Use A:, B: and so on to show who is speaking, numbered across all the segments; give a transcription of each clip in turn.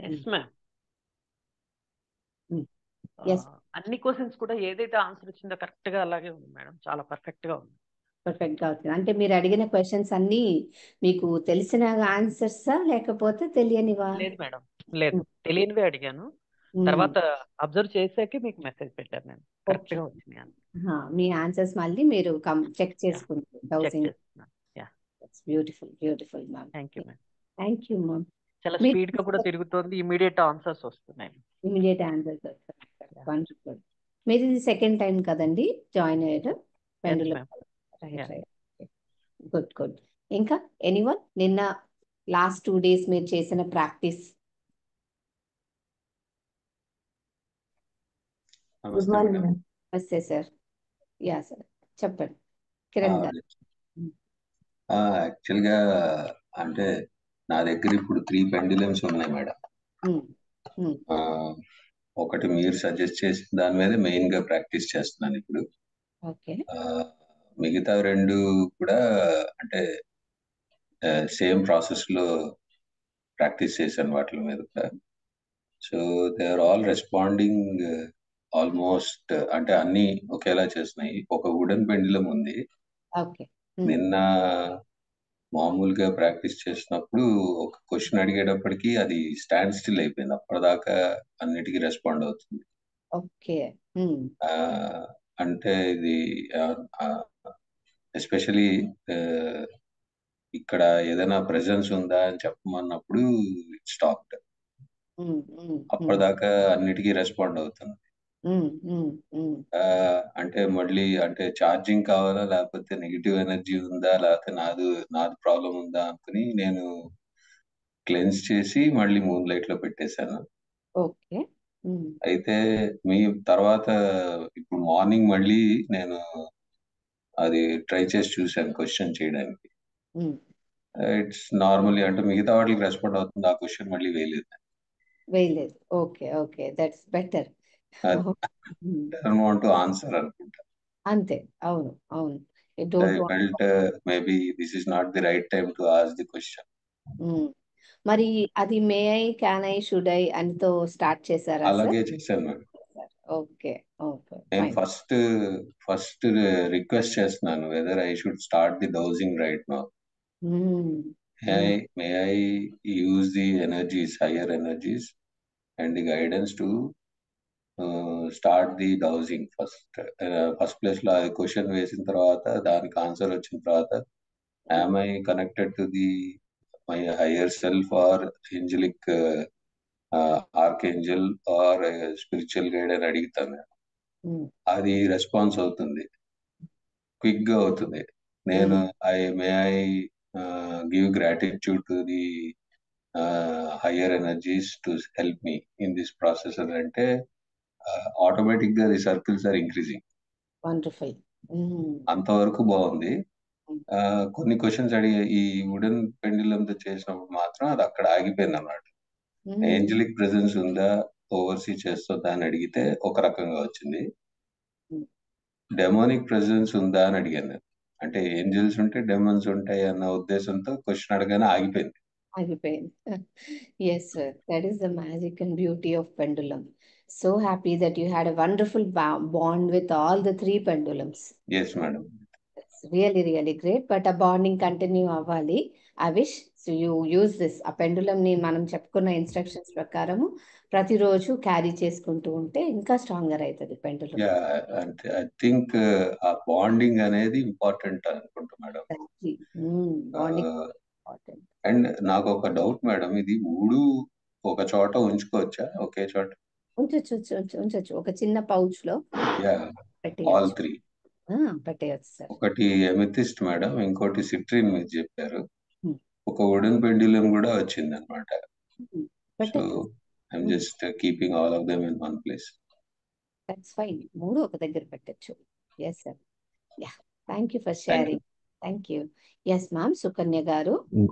A: Yes ma'am
B: Mm. Yes.
A: అన్ని questions కూడా ఏదైతే ఆన్సర్ వచ్చిందో కరెక్ట్ గా అలాగే ఉంది మేడం చాలా పర్ఫెక్ట్ గా ఉంది
B: పర్ఫెక్ట్ గా వచ్చింది అంటే మీరు అడిగిన క్వశ్చన్స్ అన్ని మీకు తెలిసిన ఆన్సర్సా లేకపోతే తెలియనివా
A: లేదు మేడం లేదు తెలియనివే అడిగాను
B: మ్మ్.
A: తర్వాత అబ్జర్వ్ చేసాకే మీకు మెసేజ్ పెట్టాను నేను కరెక్ట్ గా వచ్చింది
B: ఆహా, మీ ఆన్సర్స్ మళ్ళీ మీరు చెక్ చేసుకుంటారు
A: చెక్
B: డౌసింగ్
A: చేస్తున్నాను
B: beautiful beautiful ma'am
A: thank you madam
B: thank you ma'am
A: చాలా
B: మీరు-
A: స్పీడ్ గా కూడా తిరుగుతోంది ఇమీడియట్ ఆన్సర్స్ వస్తున్నాయి
B: ఇమీడియట్ ఆన్సర్స్ వండర్ఫుల్ మీరు ఇది సెకండ్ టైం కదండి జాయిన్ అయ్యారు pendulum
A: ma'am.
B: Right
A: Yeah.
B: Right good good ఇంకా ఎనీవన్ నిన్న లాస్ట్ టూ డేస్ మీరు చేసిన ప్రాక్టీస్
C: గుడ్ మార్నింగ్ మేడం
B: వస్తే సార్ యా సార్ చెప్పండి కిరణ్ గారు
C: యాక్చువల్ గా అంటే నా దగ్గర ఇప్పుడు త్రీ పెండిలమ్స్ ఉన్నాయి మేడం
B: మ్మ్. మ్మ్.
C: ఆ, ఒకటి మీరు సజెస్ట్ చేసిన దాని మీద మెయిన్ గా ప్రాక్టీస్ చేస్తున్నాను ఇప్పుడు
B: ఓకే
C: ఆ, మిగతా రెండు కూడా అంటే సేమ్ ప్రాసెస్ లో ప్రాక్టీస్ చేశాను వాటి మీద కూడా so they are all responding almost అంటే అన్ని ఒకేలా చేస్తున్నాయి ఒక వుడెన్ పెండిలం ఉంది
B: ఓకే
C: నిన్న మామూలుగా ప్రాక్టీస్ చేసినప్పుడు ఒక క్వశ్చన్ అడిగేటప్పటికి అది స్టాండ్ స్టిల్ అయిపోయింది అప్పటిదాకా అన్నిటికీ రెస్పాండ్ అవుతుంది
B: ఓకే మ్మ్.
C: ఆ, అంటే ఇది ఎస్పెషలీ ఇక్కడ ఏదైనా ప్రెజెన్స్ ఉందా అని చెప్పమన్నప్పుడు స్టాప్
B: మ్మ్. మ్మ్.
C: అప్పటిదాకా అన్నిటికీ రెస్పాండ్ అవుతుంది
B: మ్మ్. మ్మ్. మ్మ్.
C: ఆ, అంటే మళ్ళీ అంటే ఛార్జింగ్ కావాలా లేకపోతే నెగిటివ్ ఎనర్జీ ఉందా లేకపోతే నాది నాది ప్రాబ్లం ఉందా అనుకుని నేను క్లెన్స్ చేసి మళ్ళీ మూన్ లైట్ లో పెట్టేశాను
B: ఓకే మ్మ్.
C: అయితే మీ తర్వాత ఇప్పుడు మార్నింగ్ మళ్ళీ నేను అది ట్రై చేసి చూశాను క్వశ్చన్ చేయడానికి
B: మ్మ్.
C: ఇట్స్ నార్మల్లీ అంటే మిగతా వాటికి రెస్పాండ్ అవుతుంది ఆ క్వశ్చన్ మళ్ళీ వేయలేదు
B: వేయలేదు okay okay that's better
C: don't want to answer అనుకుంటా
B: అంతే అవును అవును
C: I
B: don't
C: felt maybe this is not the right time to ask the question
B: మరి అది may I can I should I అనితో స్టార్ట్ చేశారా సార్
C: అలాగే చేశాను మేడం
B: ఓకే ఓకే
C: నేను
B: ఫైన్
C: ఫస్ట్ ఫస్ట్ రిక్వెస్ట్ చేస్తున్నాను whether I should start the dowsing right now may I may I use the energies higher energies and the guidance to start the dowsing first first place లో అది question వేసిన తర్వాత దానికి answer వచ్చిన తర్వాత am I connected to the my higher self or angelic uh, uh, archangel or uh, spiritual guide అని అడుగుతాను అది రెస్పాన్స్ అవుతుంది క్విక్ గా అవుతుంది నేను I may I give gratitude to the higher energies to help me in this process అని అంటే automatic గా the circles are increasing
B: wonderful
C: అంతవరకు బాగుంది ఆ, కొన్ని క్వశ్చన్స్ అడిగే ఈ వుడెన్ పెండిలం తో చేసినప్పుడు మాత్రం అది అక్కడ ఆగిపోయింది అన్నమాట ఏంజలిక్ ప్రెసెన్స్ ఉందా ఓవర్సీ చేస్తుందా అని అడిగితే ఒక రకంగా వచ్చింది
B: Hmm.
C: డెమోనిక్ ప్రెసెన్స్ ఉందా అని అడిగాను నేను అంటే ఏంజల్స్ ఉంటే డెమన్స్ ఉంటాయి అన్న ఉద్దేశంతో క్వశ్చన్ అడగానే ఆగిపోయింది
B: ఆగిపోయింది yes sir that is the magic and beauty of pendulum so happy that you had a wonderful bond with all the three pendulums
C: yes madam
B: really really great but uh bonding continue అవ్వాలి I wish so you use this uh pendulum ని మనం చెప్పుకున్న instructions ప్రకారము ప్రతిరోజు carry చేసుకుంటూ ఉంటే ఇంకా stronger అవుతుంది పెండులం
C: యా అంటే ఐ థింక్ ఆ బాండింగ్ అనేది ఇంపార్టెంట్ అనుకుంటా మేడం
B: బాండింగ్ ఇంపార్టెంట్
C: అండ్ నాకు ఒక డౌట్ మేడం ఇది మూడు ఒక చోట ఉంచుకోవచ్చా ఒకే చోట
B: ఉంచొచ్చు ఉంచొచ్చు ఉంచొచ్చు ఒక చిన్న పౌచ్ లో
C: యా ఆల్
B: పెట్టేయచ్చు
C: త్రీ
B: పెట్టేయచ్చు సార్
C: ఒకటి ఎమెథిస్ట్ మేడం ఇంకోటి సిట్రిన్ మీరు చెప్పారు
B: Hmm.
C: ఒక వుడెన్ పెండిలం కూడా వచ్చింది అనమాట సో
B: పెట్టచ్చు
C: I'm
B: Hmm.
C: Just keeping all of them in one place
B: that's fine మూడు ఒక దగ్గర పెట్టచ్చు yes sir yeah thank you for
C: thank you
B: sharing thank you yes ma'am Sukanya గారు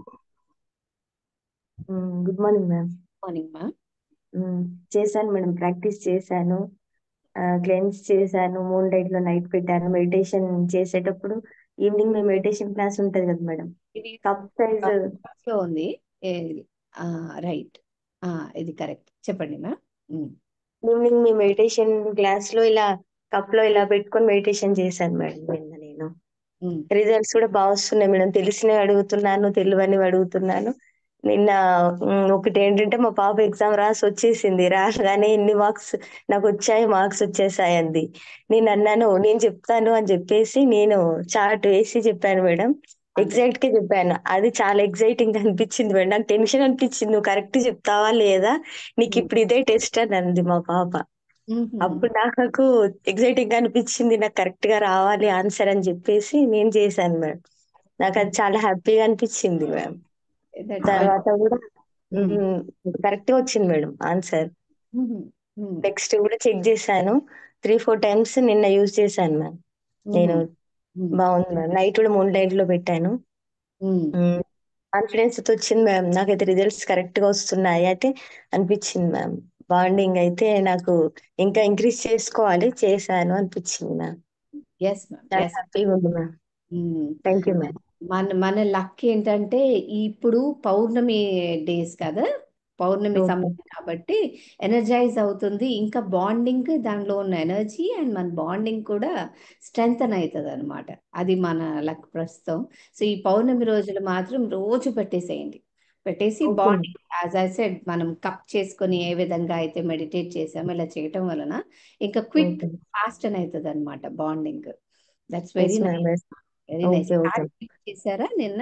D: good morning ma'am
B: morning ma'am
D: చేశాను madam practice చేశాను cleanse చేశాను moon light లో night పెట్టాను మెడిటేషన్ చేసేటప్పుడు ఈవినింగ్ మేము మెడిటేషన్ క్లాస్ ఉంటది కదా మేడం
B: ఇది
D: కప్ సైజ్
B: లో ఉంది రైట్ ఆ, ఇది కరెక్ట్ చెప్పండి మ్యామ్ ఉమ్,
D: ఈవినింగ్ మీ మెడిటేషన్ క్లాస్ లో ఇలా కప్ లో ఇలా పెట్టుకొని మెడిటేషన్ చేశాను మేడం నిన్న నేను
B: ఉమ్,
D: రిజల్ట్స్ కూడా బాగా వస్తున్నాయి మేడం తెలిసినవి అడుగుతున్నాను తెలియనివి అడుగుతున్నాను నిన్న ఉమ్, ఒకటి ఏంటంటే మా పాప ఎగ్జామ్ రాసి వచ్చేసింది రాగానే ఎన్ని మార్క్స్ నాకు వచ్చాయి మార్క్స్ వచ్చేసాయి అంది నేను అన్నాను నేను చెప్తాను అని చెప్పేసి నేను చార్ట్ వేసి చెప్పాను మేడం
B: అదే
D: ఎగ్జాక్ట్ గా చెప్పాను అది చాలా ఎగ్జైటింగ్ అనిపించింది మేడం నాకు టెన్షన్ అనిపించింది నువ్వు కరెక్ట్ చెప్తావా లేదా నీకు
B: ఉమ్,
D: ఇప్పుడు ఇదే టెస్ట్ అని అంది మా పాప
B: ఉమ్హు,
D: అప్పుడు నాకు ఎగ్జైటింగ్ గా అనిపించింది నాకు కరెక్ట్ గా రావాలి ఆన్సర్ అని చెప్పేసి నేను చేశాను మేడం నాకు అది చాలా హ్యాపీగా అనిపించింది మేడం
B: దట్స్
D: తర్వాత కూడా
B: ఉమ్,
D: కరెక్ట్ గా వచ్చింది మేడం ఆన్సర్
B: ఉమ్హు, ఉమ్,
D: నెక్స్ట్ కూడా చెక్ చేశాను త్రీ ఫోర్ టైమ్స్ నిన్న యూజ్ చేశాను మ్యామ్ నేను
B: ఉమ్హు, ఉమ్,
D: బాగుంది మ్యామ్ నైట్ కూడా మూడు లైట్ లో పెట్టాను
B: ఉమ్,
D: కాన్ఫిడెన్స్ తో వచ్చింది మ్యామ్ నాకైతే రిజల్ట్స్ కరెక్ట్ గా వస్తున్నాయి అయితే అనిపించింది మ్యామ్ బాండింగ్ అయితే నాకు ఇంకా ఇంక్రీజ్ చేసుకోవాలి చేశాను అనిపించింది మ్యామ్
B: ఎస్ మ్యామ్
D: చాలా
B: ఎస్
D: హ్యాపీగా ఉంది ma'am
B: um.
D: Thank you ma'am
B: మన మన లక్ ఏంటంటే ఇప్పుడు పౌర్ణమి డేస్ కదా పౌర్ణమి
D: ఓకే
B: సమయం కాబట్టి ఎనర్జైజ్ అవుతుంది ఇంకా బాండింగ్ దానిలో ఉన్న ఎనర్జీ అండ్ మన బాండింగ్ కూడా స్ట్రెంగ్తన్ అవుతుంది అనమాట అది మన లక్ ప్రస్తుతం సో ఈ పౌర్ణమి రోజులు మాత్రం రోజు పెట్టేసేయండి పెట్టేసి
D: okay
B: bonding as I said మనం కప్ చేసుకొని ఏ విధంగా అయితే మెడిటేట్ చేసామో ఇలా చేయటం వలన ఇంకా క్విక్
D: ఓకే
B: ఫాస్ట్ అని అవుతుంది అనమాట bonding that's very
D: yes
B: nice
D: ma'am yes
B: very nice
D: okay okay
B: charts use చేశారా నిన్న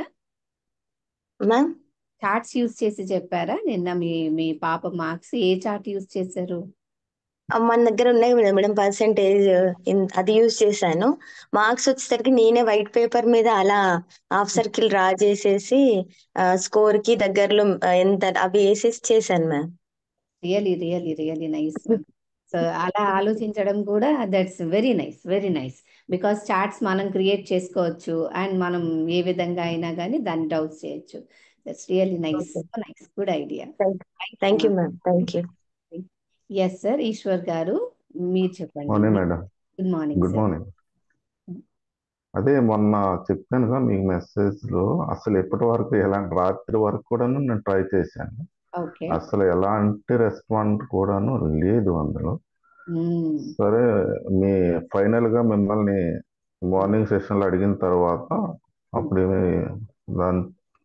D: మ్యామ్
B: చార్ట్స్ యూజ్ చేసి చెప్పారా నిన్న మీ మీ పాప మార్క్స్ ఏ చార్ట్ యూజ్ చేశారు
D: మన దగ్గర ఉన్నాయి మేడం మేడం పర్సంటేజ్ అది యూజ్ చేశాను మార్క్స్ వచ్చేసరికి నేనే వైట్ పేపర్ మీద అలా హాఫ్ సర్కిల్ డ్రా చేసేసి స్కోర్ కి దగ్గరలో ఆ, ఎంత అవి వేసేసి చేశాను ma'am
B: really really really nice ma'am so అలా ఆలోచించడం కూడా that's very nice very nice because charts మనం క్రియేట్ చేసుకోవచ్చు అండ్ మనం ఏ విధంగా అయినా కానీ దాన్ని డౌట్స్ చేయొచ్చు that's really nice
D: okay
B: nice good idea
D: thank you ma'am thank you
B: yes sir Eshwar గారు మీరు చెప్పండి
E: morning madam
B: good morning
E: good
B: sir
E: morning అదే మొన్న చెప్పాను కదా మీకు మెసేజ్ లో అసలు ఎప్పటి వరకు ఎలాంటి రాత్రి వరకు కూడాను నేను ట్రై చేశాను
B: ఓకే
E: అసలు ఎలాంటి రెస్పాండ్ కూడాను లేదు అందులో సరే మీ ఫైనల్ గా మిమ్మల్ని మార్నింగ్ సెషన్ లో అడిగిన తర్వాత అప్పుడు ఏమి- దాని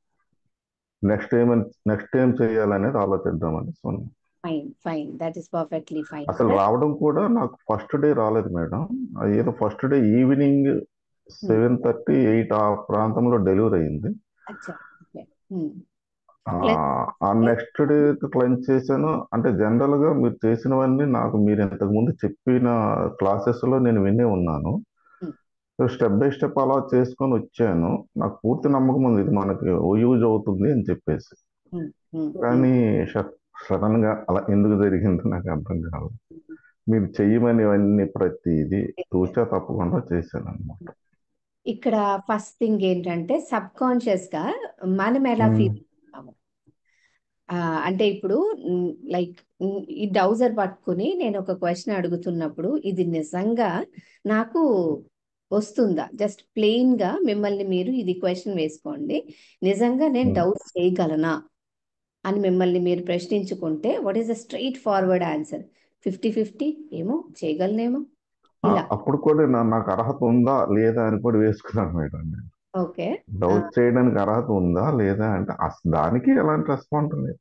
E: నెక్స్ట్ ఏమని నెక్స్ట్ ఏం చేయాలనేది ఆలోచిద్దామని so
B: fine fine that is perfectly fine
E: అసలు రావడం కూడా నాకు ఫస్ట్ డే రాలేదు మేడం అది ఏదో first day evening seven thirty eight ఆ ప్రాంతంలో డెలివరీ అయింది
B: అచ్చా ఓకే
E: ఆ,
B: Cleanse
E: ఆ నెక్స్ట్ డే క్లెన్స్ చేశాను అంటే జనరల్ గా మీరు చేసినవన్నీ నాకు మీరు ఇంతకు ముందు చెప్పిన క్లాసెస్ లో నేను వినే ఉన్నాను
B: Hmm.
E: స్టెప్ బై స్టెప్ అలా చేసుకొని వచ్చాను నాకు పూర్తి నమ్మకం ఉంది ఇది మనకి యూజ్ అవుతుంది అని చెప్పేసి కానీ సడన్ గా అలా ఎందుకు జరిగిందో నాకు అర్థం కాదు మీరు చెయ్యమని ఇవన్నీ ప్రతిదీ తూచా తప్పకుండా చేశాను అనమాట
B: ఇక్కడ ఫస్ట్ థింగ్ ఏంటంటే సబ్ కాన్షియస్ గా మనం ఎలా
E: Hmm.
B: ఫీల్ అవుతున్నాము ఆ, అంటే ఇప్పుడు లైక్ ఈ డౌజర్ పట్టుకుని నేను ఒక క్వశ్చన్ అడుగుతున్నప్పుడు ఇది నిజంగా నాకు వస్తుందా జస్ట్ ప్లెయిన్ గా మిమ్మల్ని మీరు ఇది క్వశ్చన్ వేసుకోండి నిజంగా నేను
E: Hmm.
B: డౌట్ చేయగలనా అని మిమ్మల్ని మీరు ప్రశ్నించుకుంటే what is the straightforward answer fifty fifty ఏమో చేయగలనేమో
E: ఆ,
B: ఇలా
E: అప్పుడు కూడా నా- నాకు అర్హత ఉందా లేదా అని కూడా వేసుకున్నాను మేడం నేను
B: ఓకే
E: డౌట్ చేయడానికి అర్హత ఉందా లేదా అంటే అసలు దానికి ఎలాంటి రెస్పాన్స్ లేదు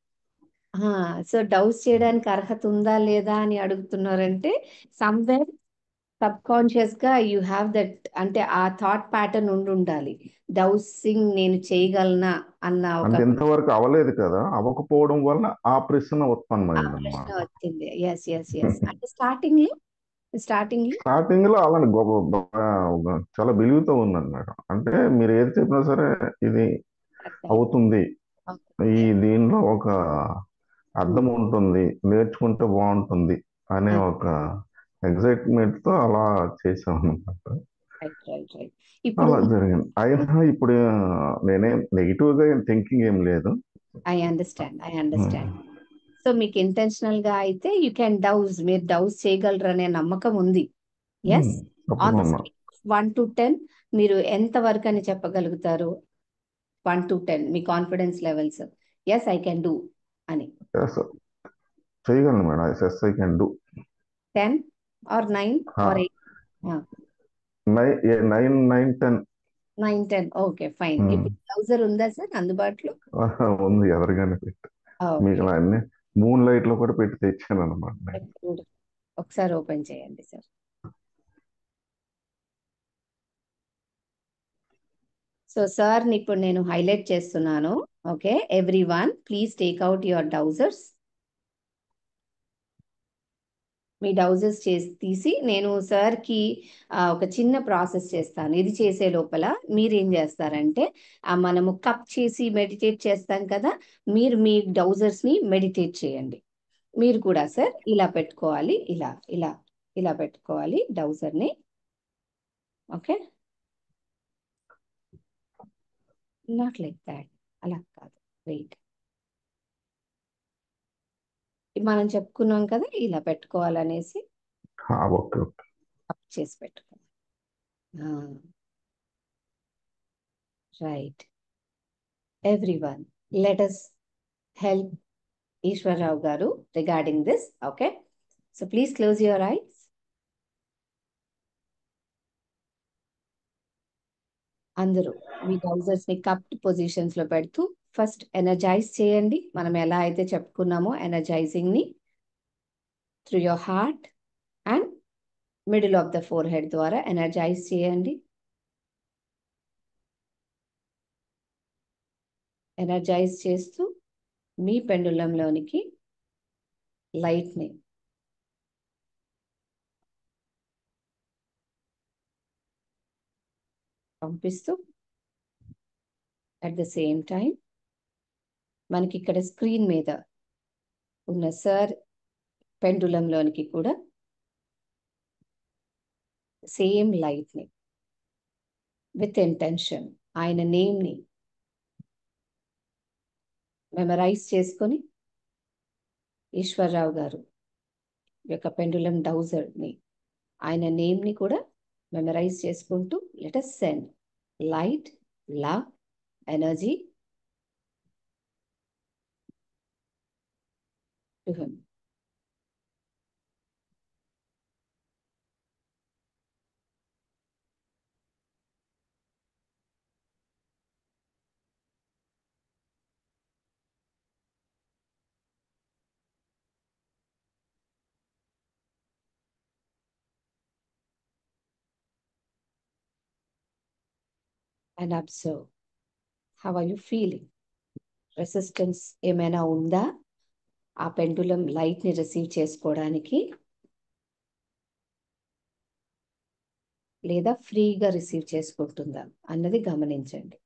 B: సో డౌట్స్ చేయడానికి అర్హత ఉందా లేదా అని అడుగుతున్నారంటే సమ్వేర్ సబ్ కాన్షియస్ గా యూ హ్యావ్ దట్ అంటే ఆ థాట్ ప్యాటర్న్ ఉండి ఉండాలి డౌసింగ్ నేను చేయగలనా అన్న ఒక
E: అంటే ఇంతవరకు అవలేదు కదా అవ్వకపోవడం వల్ల ఆ ప్రశ్న
B: ఆ
E: ఉత్పన్నమైంది
B: ప్రశ్న
E: అన్నమాట
B: వచ్చింది ఎస్ ఎస్ ఎస్ అంటే స్టార్టింగ్ లో స్టార్టింగ్ లో
E: స్టార్టింగ్ లో అలాంటి గొప్ప గొప్ప- చాలా బిలీవ్తో ఉన్నాను మేడం అంటే మీరు ఏది చెప్పినా సరే ఇది అవుతుంది ఈ దీనిలో ఒక అర్థం ఉంటుంది నేర్చుకుంటే బాగుంటుంది అనే ఒక ఎగ్జైట్మెంట్ తో అలా చేసాం అనమాట
B: రైట్ రైట్ రైట్ ఇప్పుడు
E: అలా జరిగింది అయినా ఇప్పుడు ఆ, నేనేం నెగిటివ్ గా ఏం థింకింగ్ ఏం లేదు
B: I understand I understand so మీకు ఇంటెన్షనల్ గా అయితే యూ క్యాన్ డౌస్ మీరు డౌస్ చేయగలరు అనే నమ్మకం ఉంది ఎస్ ఆన్ ద
E: తప్పకుండా
B: వన్ టు టెన్ మీరు ఎంత వరకు అని చెప్పగలుగుతారు వన్ టు టెన్ మీ confidence levels yes I can do అని
E: చేయగలను madam yes I can do
B: ten or nine or eight
E: nine nine nine ten
B: nine ten okay fine ఇప్పుడు బ్రౌజర్ ఉందా సార్ అందుబాటులో
E: ఉంది ఎదురుగానే పెట్టి
B: ఓకే
E: మీకు అన్ని మూన్ లైట్ లో కూడా పెట్టి తెచ్చాను అనమాట
B: ఎప్పుడు ఒకసారి ఓపెన్ చేయండి సార్ సో సార్ ఇప్పుడు నేను హైలైట్ చేస్తున్నాను okay every one please take out your dowsers మీ డౌజర్స్ చేసి తీసి నేను సార్కి ఒక చిన్న ప్రాసెస్ చేస్తాను ఇది చేసే లోపల మీరు ఏం చేస్తారంటే ఆ మనము కప్ చేసి మెడిటేట్ చేస్తాం కదా మీరు మీ డౌజర్స్ని మెడిటేట్ చేయండి మీరు కూడా సార్ ఇలా పెట్టుకోవాలి ఇలా ఇలా ఇలా పెట్టుకోవాలి డౌజర్ని ఓకే నాట్ లైక్ దాట్ అలా కాదు వెయిట్ మనం చెప్పుకున్నాం కదా ఇలా పెట్టుకోవాలనేసి
E: ఓకే ఓకే
B: అప్ చేసి పెట్టుకోవాలి right every one let us help Eshwararao గారు regarding this okay so please close your eyes అందరూ మీ డౌజర్స్ ని కప్డ్ పొజిషన్స్ లో పెడుతూ ఫస్ట్ ఎనర్జైజ్ చేయండి మనం ఎలా అయితే చెప్పుకున్నామో ఎనర్జైజింగ్ ని through your heart and middle of the forehead ద్వారా ఎనర్జైజ్ చేయండి ఎనర్జైజ్ చేస్తూ మీ పెండులంలోనికి లైట్ని పంపిస్తూ అట్ ద సేమ్ టైం మనకి ఇక్కడ స్క్రీన్ మీద ఉన్న సార్ పెండులంలోనికి కూడా సేమ్ లైట్ని విత్ ఇంటెన్షన్ ఆయన నేమ్ని మెమరైజ్ చేసుకొని ఈశ్వరరావు గారు యొక్క పెండులం డౌజర్ని ఆయన నేమ్ని కూడా మెమరైజ్ చేసుకుంటూ let us send light love energy to him and observe. How are you feeling? Resistance ఏమైనా ఉందా ఆ పెండులం లైట్ని రిసీవ్ చేసుకోవడానికి లేదా ఫ్రీగా రిసీవ్ చేసుకుంటుందా అన్నది గమనించండి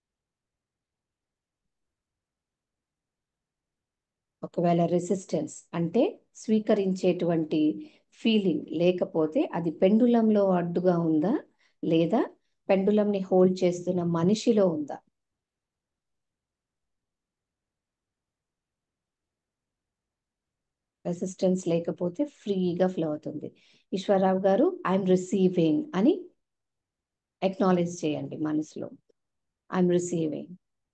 B: ఒకవేళ రెసిస్టెన్స్ అంటే స్వీకరించేటువంటి ఫీలింగ్ లేకపోతే అది పెండులంలో అడ్డుగా ఉందా లేదా పెండులంని హోల్డ్ చేస్తున్న మనిషిలో ఉందా రెసిస్టెన్స్ లేకపోతే ఫ్రీగా ఫ్లో అవుతుంది ఈశ్వరరావు గారు ఐఎమ్ రిసీవింగ్ అని ఎక్నాలెడ్జ్ చేయండి మనసులో I'm receiving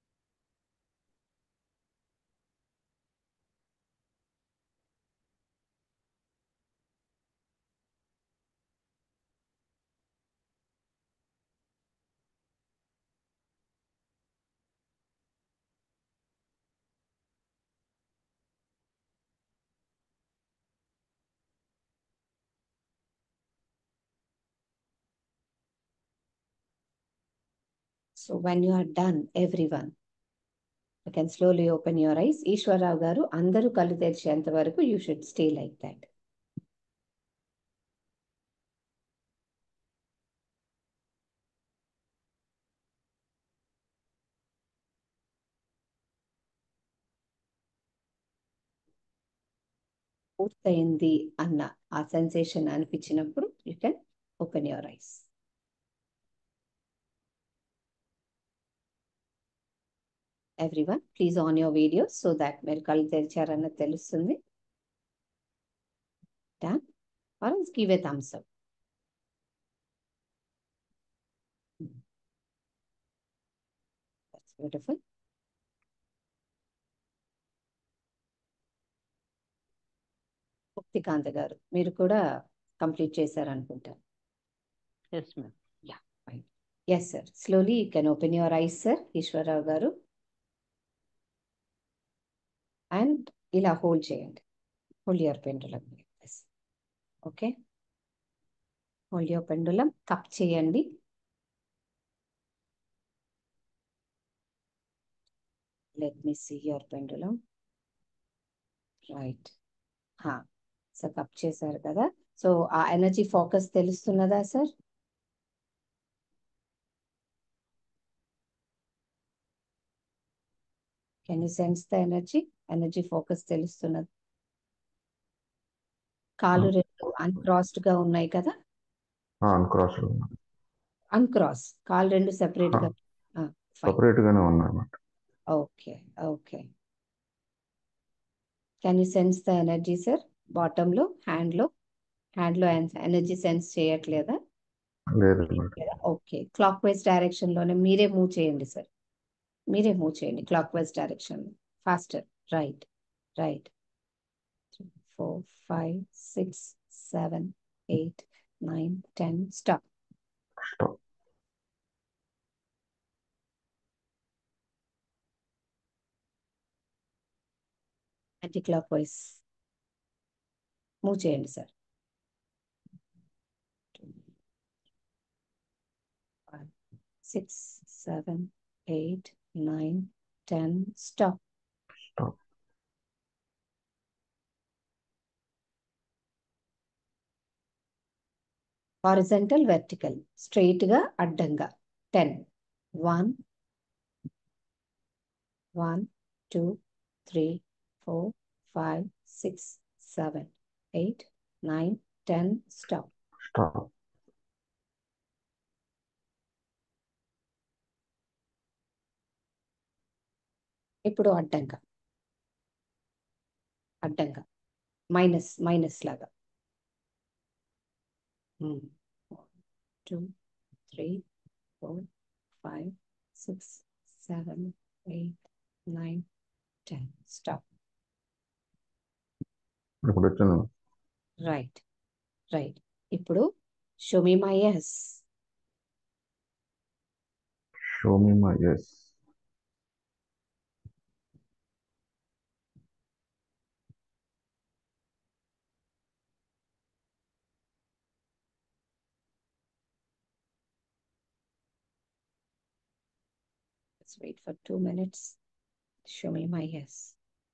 B: So when you are done, everyone, you can slowly open your eyes. Eshwararao గారు అందరూ కళ్ళు తెరిచేంత వరకు you should stay like that పూర్తయింది అన్న ఆ సెన్సేషన్ అనిపించినప్పుడు you can open your eyes everyone please on your videos so that మీరు కళ్ళు తెరిచారన్నది తెలుస్తుంది done or give a thumbs up That's beautiful. Shaktikanth గారు మీరు కూడా కంప్లీట్ చేశారనుకుంటా
A: yes ma'am
B: yes sir slowly you can open your eyes sir Eshwararao గారు and ఇలా హోల్డ్ చేయండి hold your pendulum okay hold your pendulum cup చేయండి let me see your pendulum right so cup చేశారు కదా సో ఆ energy focus తెలుస్తున్నదా sir can you sense the energy energy focus తెలుస్తున్నది కాలు రెండు అన్క్రాస్డ్ గా ఉన్నాయి కదా
E: అన్క్రాస్
B: అన్క్రాస్ కాలు రెండు సెపరేట్ గా ఫైన్
E: సపరేట్ గానే ఉన్నాయన్నమాట
B: okay okay can you sense the energy sir bottom లో హ్యాండ్ లో హ్యాండ్ లో ఎనర్జీ సెన్స్ చేయట్లేదా
E: లేదు madam
B: okay clockwise direction లోనే మీరే మూవ్ చేయండి సార్ మీరే మూవ్ చేయండి clockwise direction faster right right four five six seven eight nine ten stop
E: stop
B: anticlockwise move చేయండి sir six seven eight nine ten stop
E: stop
B: horizontal vertical straight గా అడ్డంగా ten one one two three four five six seven eight nine ten stop
E: stop
B: ఇప్పుడు అడ్డంగా అడ్డంగా minus minus లాగా two three four five six seven eight nine ten stop
E: ఇప్పుడు వచ్చింది
B: right right ఇప్పుడు show me my yes
E: show me my yes
B: Let's wait for two minutes. Show me my yes.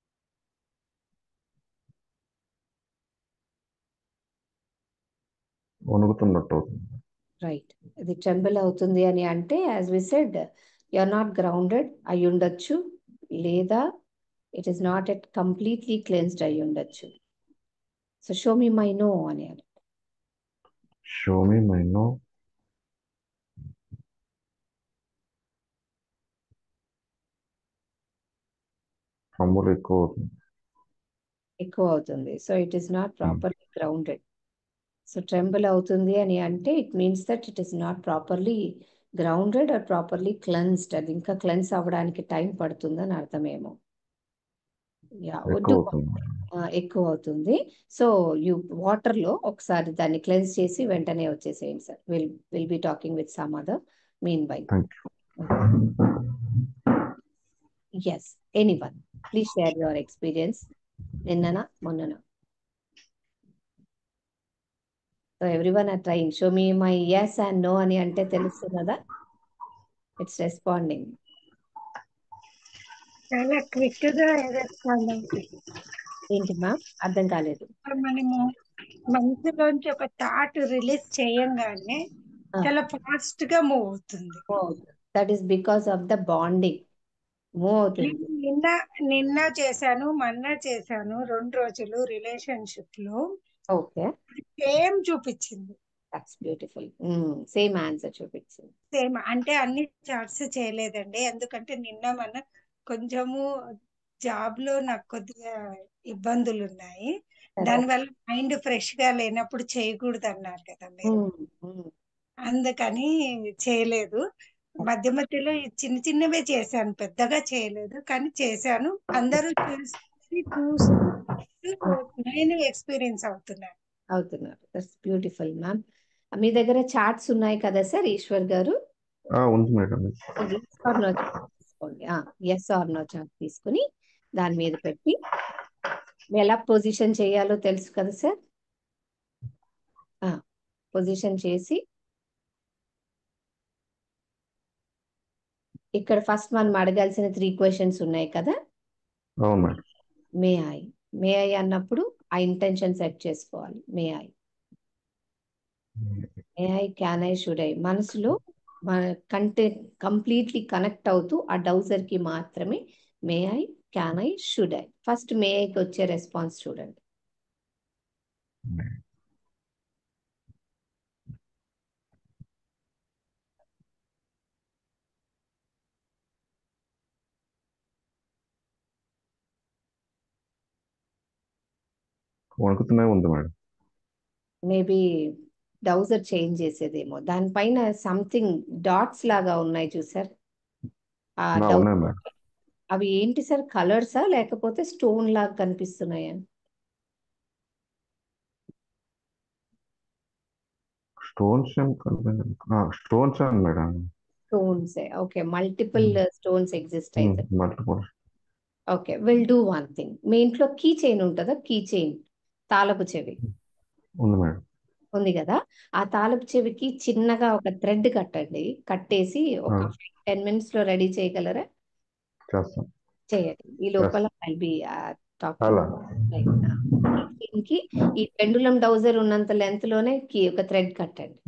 E: వణుకుతున్నట్టు అవుతుంది
B: right ఇది tremble అవుతుంది అని అంటే as we said you are not grounded అయి ఉండొచ్చు లేదా it is not at completely cleansed అయి ఉండొచ్చు so show me my no అని అని
E: show me my no tremble ఎక్కువ అవుతుంది
B: ఎక్కువ అవుతుంది so it is not properly grounded so tremble అవుతుంది అని అంటే it means that it is not properly grounded or properly cleansed అది ఇంకా క్లెన్స్ అవ్వడానికి టైం పడుతుందని అర్థమేమో యా
E: ఎక్కువ
B: వద్దు
E: అవుతుంది
B: ఆ, ఎక్కువ అవుతుంది సో యూ వాటర్ లో ఒకసారి దాన్ని క్లెన్స్ చేసి వెంటనే వచ్చేసేయండి sir will will be talking with some other mean bye
E: thank you
B: yes any one please share your experience నిన్ననా మొన్ననా so every one are trying show me my yes and no అని అంటే తెలుస్తున్నదా it's responding
F: చాలా quick గా respond అవుతుంది
B: ఏంటి ma'am అర్థం కాలేదు
F: ఇప్పుడు మనము మనసులోంచి ఒక థాట్ రిలీజ్ చేయంగానే
B: Ah.
F: చాలా ఫాస్ట్ గా మూవ్ అవుతుంది
B: that is because of the bonding move అవుతుంది
F: నేను నిన్న నిన్న చేశాను మొన్న చేశాను రెండు రోజులు రిలేషన్షిప్ లో
B: ఓకే
F: సేమ్ చూపించింది
B: దట్స్ బ్యూటిఫుల్ సేమ్ ఆన్సర్ చూపించింది
F: సేమ్ అంటే అన్ని చార్ట్స్ చేయలేదండి ఎందుకంటే నిన్న మన కొంచెము జాబ్ లో నాకు కొద్దిగా ఇబ్బందులు ఉన్నాయి దానివల్ల మైండ్ ఫ్రెష్ గా లేనప్పుడు చేయకూడదు అన్నారు కదా మీరు అందుకని చేయలేదు మధ్య మధ్యలో ఈ చిన్న చిన్నవే చేశాను పెద్దగా చేయలేదు కానీ చేశాను అందరూ చూసి చూసి నేను ఎక్స్పీరియన్స్ అవుతున్నాను
B: అవుతున్నారు దట్స్ బ్యూటిఫుల్ మ్యామ్ మీ దగ్గర చార్ట్స్ ఉన్నాయి కదా సార్ ఈశ్వర్ గారు
E: ఆ, ఉంది madam
B: yes or no chart తీసుకోండి ఎస్ ఆర్ నో చార్ట్ తీసుకుని దాని మీద పెట్టి ఎలా పొజిషన్ చేయాలో తెలుసు కదా సార్ పొజిషన్ చేసి ఇక్కడ ఫస్ట్ మనం అడగాల్సిన త్రీ క్వశ్చన్స్ ఉన్నాయి కదా
E: అవును madam
B: may I may I అన్నప్పుడు ఆ ఇంటెన్షన్ సెట్ చేసుకోవాలి may I may I can I should I మనసులో మన కంటే కంప్లీట్లీ కనెక్ట్ అవుతూ ఆ డౌజర్ కి మాత్రమే may I can I should I first may ఐకి వచ్చే రెస్పాన్స్ చూడండి
E: వణుకుతూనే ఉంది మేడం
B: మేబీ డౌజర్ చేంజ్ చేసేదేమో దానిపైన సంథింగ్ డాట్స్ లాగా ఉన్నాయి చూసారు ఆ
E: నా
B: డౌ
E: ఉన్నాయి మేడం
B: అవి ఏంటి సార్ కలర్సా లేకపోతే స్టోన్ లాగా కనిపిస్తున్నాయా
E: స్టోన్స్ ఏం కనిపించదు స్టోన్స్ అండి madam
B: stones okay multiple stones exist అయితే
E: multiple
B: okay will do one thing మీ ఇంట్లో కీ చైన్ ఉంటుందా కీ చైన్ తాళపు చెవి
E: ఉంది మేడం
B: ఉంది కదా ఆ తాళపు చెవికి చిన్నగా ఒక థ్రెడ్ కట్టండి కట్టేసి ఒక
E: ఆ.
B: టెన్ మినిట్స్ లో రెడీ చేయగలరా
E: చేస్తాం
B: చేయండి ఈ లోపల ఐల్ బి
E: అలా
B: టాకింగ్ కి ఈ పెండులం డౌజర్ ఉన్నంత లెంత్ లోనే కి ఒక థ్రెడ్ కట్టండి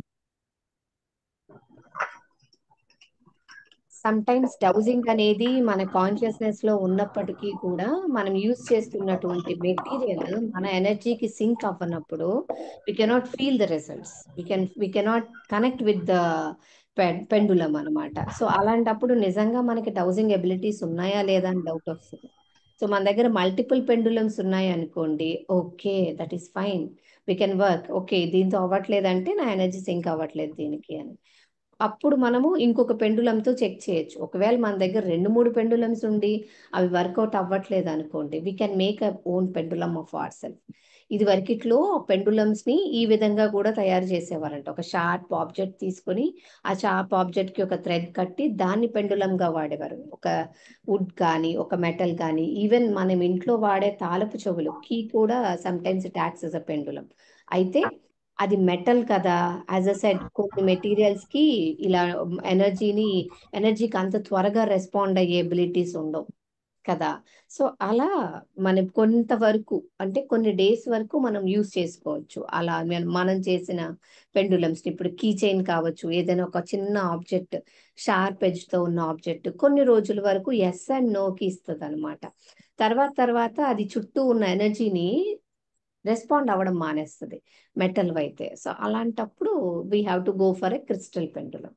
B: సమ్ టైమ్స్ డౌజింగ్ అనేది మన కాన్షియస్నెస్ లో ఉన్నప్పటికీ కూడా మనం యూజ్ చేస్తున్నటువంటి మెటీరియల్ మన ఎనర్జీకి సింక్ అవ్వనప్పుడు we cannot feel the results we can we cannot connect with the pendulum అనమాట సో అలాంటప్పుడు నిజంగా మనకి డౌజింగ్ ఎబిలిటీస్ ఉన్నాయా లేదా అని డౌట్ వస్తుంది సో మన దగ్గర మల్టిపుల్ పెండులమ్స్ ఉన్నాయి అనుకోండి okay that is fine we can work okay దీంతో అవ్వట్లేదంటే నా ఎనర్జీ సింక్ అవ్వట్లేదు దీనికి అని అప్పుడు మనము ఇంకొక పెండులంతో చెక్ చేయొచ్చు ఒకవేళ మన దగ్గర రెండు మూడు పెండులమ్స్ ఉండి అవి వర్కౌట్ అవ్వట్లేదు అనుకోండి we can make a own pendulum of our self ఇది వరకిట్లో పెండులమ్స్ ని ఈ విధంగా కూడా తయారు చేసేవారంట ఒక షార్ప్ ఆబ్జెక్ట్ తీసుకొని ఆ షార్ప్ ఆబ్జెక్ట్ కి ఒక థ్రెడ్ కట్టి దాన్ని పెండులం గా వాడేవారు ఒక వుడ్ కానీ ఒక మెటల్ కానీ ఈవెన్ మనం ఇంట్లో వాడే తాళపు చెవులు కీ కూడా సమ్ టైమ్స్ ట్యాక్స్ అ పెండులం అయితే అది మెటల్ కదా యాజ్ అ సెడ్ కొన్ని మెటీరియల్స్ కి ఇలా ఎనర్జీని ఎనర్జీకి అంత త్వరగా రెస్పాండ్ అయ్యే ఎబిలిటీస్ ఉండవు కదా సో అలా మనం కొంతవరకు అంటే కొన్ని డేస్ వరకు మనం యూస్ చేసుకోవచ్చు అలా మన- మనం చేసిన పెండులమ్స్ ఇప్పుడు కీ చైన్ కావచ్చు ఏదైనా ఒక చిన్న ఆబ్జెక్ట్ షార్ప్ ఎడ్జ్ తో ఉన్న ఆబ్జెక్ట్ కొన్ని రోజుల వరకు ఎస్ అండ్ నోకి ఇస్తుంది అనమాట తర్వాత తర్వాత అది చుట్టూ ఉన్న ఎనర్జీని రెస్పాండ్ అవ్వడం మానేస్తుంది మెటల్ అయితే సో అలాంటప్పుడు we have to go for a crystal pendulum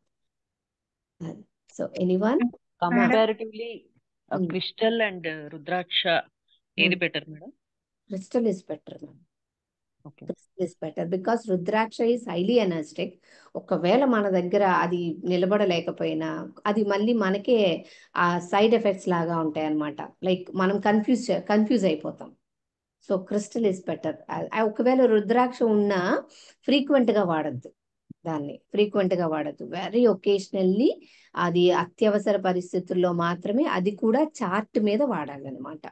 B: so anyone
A: comparatively
B: Hmm.
A: Crystal and rudraksha ఏది better madam
B: crystal is better ma'am
A: okay
B: crystal is better because rudraksha is highly energetic ఒకవేళ మన దగ్గర అది నిలబడలేకపోయినా అది మళ్ళీ మనకే ఆ సైడ్ ఎఫెక్ట్స్ లాగా ఉంటాయి అన్నమాట లైక్ మనం కన్ఫ్యూజ్ కన్ఫ్యూజ్ అయిపోతాం సో క్రిస్టల్ ఇస్ బెటర్ ఒకవేళ రుద్రాక్ష ఉన్నా ఫ్రీక్వెంట్ గా వాడద్దు దాన్ని ఫ్రీక్వెంట్ గా వాడద్దు వెరీ ఒకేషనల్లీ అది అత్యవసర పరిస్థితుల్లో మాత్రమే అది కూడా చార్ట్ మీద వాడాలన్నమాట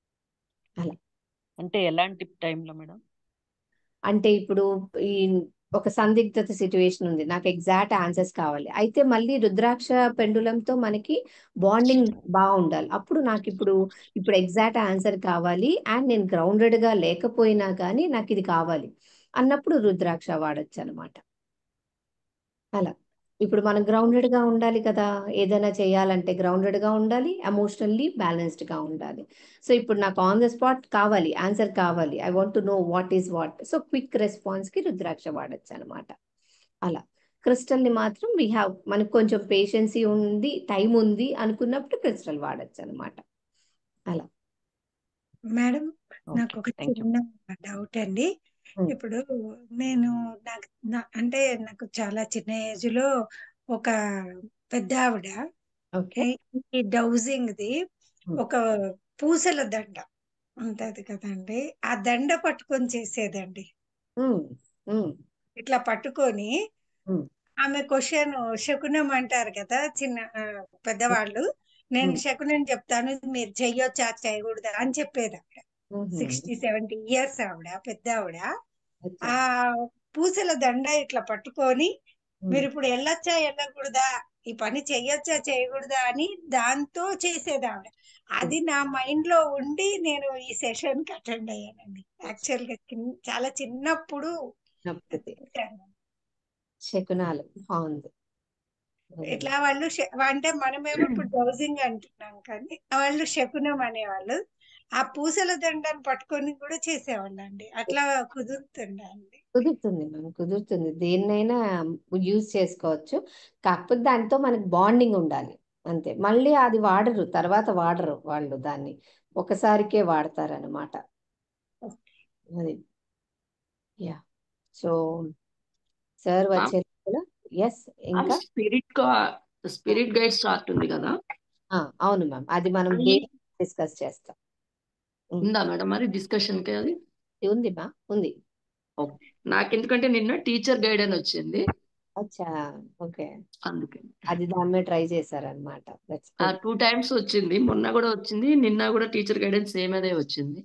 A: అంటే ఎలాంటి టైంలో మేడం
B: అంటే ఇప్పుడు ఈ ఒక సందిగ్ధత సిచ్యువేషన్ ఉంది నాకు ఎగ్జాక్ట్ ఆన్సర్స్ కావాలి అయితే మళ్ళీ రుద్రాక్ష పెండులంతో మనకి బాండింగ్ బాగుండాలి అప్పుడు నాకు ఇప్పుడు ఇప్పుడు ఎగ్జాక్ట్ ఆన్సర్ కావాలి అండ్ నేను గ్రౌండెడ్ గా లేకపోయినా కానీ నాకు ఇది కావాలి అన్నప్పుడు రుద్రాక్ష వాడచ్చు అనమాట అలా ఇప్పుడు మనం గ్రౌండెడ్ గా ఉండాలి కదా ఏదైనా చేయాలంటే గ్రౌండెడ్ గా ఉండాలి ఎమోషనల్లీ బ్యాలెన్స్డ్ గా ఉండాలి సో ఇప్పుడు నాకు ఆన్ ద స్పాట్ కావాలి ఆన్సర్ కావాలి I want to know what is what so quick response కి రుద్రాక్ష వాడచ్చు అనమాట అలా క్రిస్టల్ ని మాత్రం వీ హ్యావ్ మనకు కొంచెం పేషెన్సీ ఉంది టైం ఉంది అనుకున్నప్పుడు క్రిస్టల్ వాడచ్చు అనమాట అలా
F: మేడం నాకు
A: ఓకే
F: ఒక
A: థ్యాంక్ యూ
F: చిన్న డౌట్ అండి
B: Hmm.
F: ఇప్పుడు నేను నాకు నా- అంటే నాకు చాలా చిన్న ఏజ్ లో ఒక పెద్ద ఆవిడ
B: ఓకే
F: ఈ డౌజింగ్ ది
B: Hmm.
F: ఒక పూసల దండ ఉంటది కదండి ఆ దండ పట్టుకొని చేసేదండి
B: ఉమ్, ఉమ్,
F: ఇట్లా పట్టుకొని
B: ఉమ్,
F: ఆమె క్వశ్చన్ శకునం అంటారు కదా చిన్న ఆ, పెద్దవాళ్ళు నేను
B: ఉమ్,
F: శకునం చెప్తాను మీరు చెయ్యొచ్చా చేయకూడదా అని చెప్పేది ఆవిడ
B: ఉమ్,
F: సిక్స్టీ సెవెంటీ ఇయర్స్ ఆవిడ పెద్ద ఆవిడ
B: అచ్చా.
F: ఆ పూసల దండ ఇట్లా పట్టుకొని
B: ఉమ్,
F: మీరు ఇప్పుడు వెళ్ళొచ్చా వెళ్ళకూడదా ఈ పని చెయ్యొచ్చా చేయకూడదా అని దాంతో చేసేది ఆవిడ అది నా మైండ్ లో ఉండి నేను ఈ సెషన్ కి అటెండ్ అయ్యానండి యాక్చువల్ గా చిన్- చాలా చిన్నప్పుడు
B: నప్పది
F: చూశాను.
B: శకునాలు బాగుంది
F: ఇట్లా వాళ్ళు శ- అంటే మనమేమో ఇప్పుడు డౌజింగ్ అంటున్నాం కానీ వాళ్ళు శకునం అనేవాళ్ళు ఆ పూసల దండను పట్టుకొని కూడా చేసేవాళ్ళు అండి అట్లా కుదురుతుండండి
B: కుదురుతుంది మనం కుదురుతుంది దేన్నైనా యూజ్ చేసుకోవచ్చు కాకపోతే దాంతో మనకి బాండింగ్ ఉండాలి అంతే మళ్ళీ అది వాడరు తర్వాత వాడరు వాళ్ళు దాన్ని ఒకసారికే వాడతారనమాట అది యా సో సార్ వచ్చే ఎస్ ఇంకా
G: స్పిరిట్ స్పిరిట్ గైడ్ స్టార్ట్ ఉంది కదా
B: ఆ, అవును మ్యామ్ అది మనం
G: అది
B: డే డిస్కస్ చేస్తాం ఉమ్.
G: ఉందా మేడం మరి డిస్కషన్ కి అది
B: ఉంది మా ఉంది
G: ఓకే నాకు ఎందుకంటే నిన్న టీచర్ గైడ్ అని వచ్చింది
B: అచ్చా ఓకే
G: అందుకే
B: అది దాని మీద ట్రై చేశారనమాట దట్స్
G: ఆ
B: గుడ్
G: టూ టైమ్స్ వచ్చింది మొన్న కూడా వచ్చింది నిన్న కూడా టీచర్ గైడెన్స్ సేమ్ అదే వచ్చింది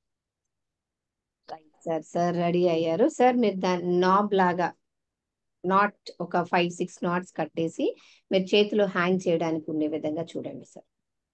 B: రైట్ సార్ సార్ రెడీ అయ్యారు సార్ మీరు దాన్ని నాబ్ లాగా నాట్ ఒక ఫైవ్ సిక్స్ నాట్స్ కట్టేసి మీరు చేతిలో హ్యాంగ్ చేయడానికి ఉండే విధంగా చూడండి సార్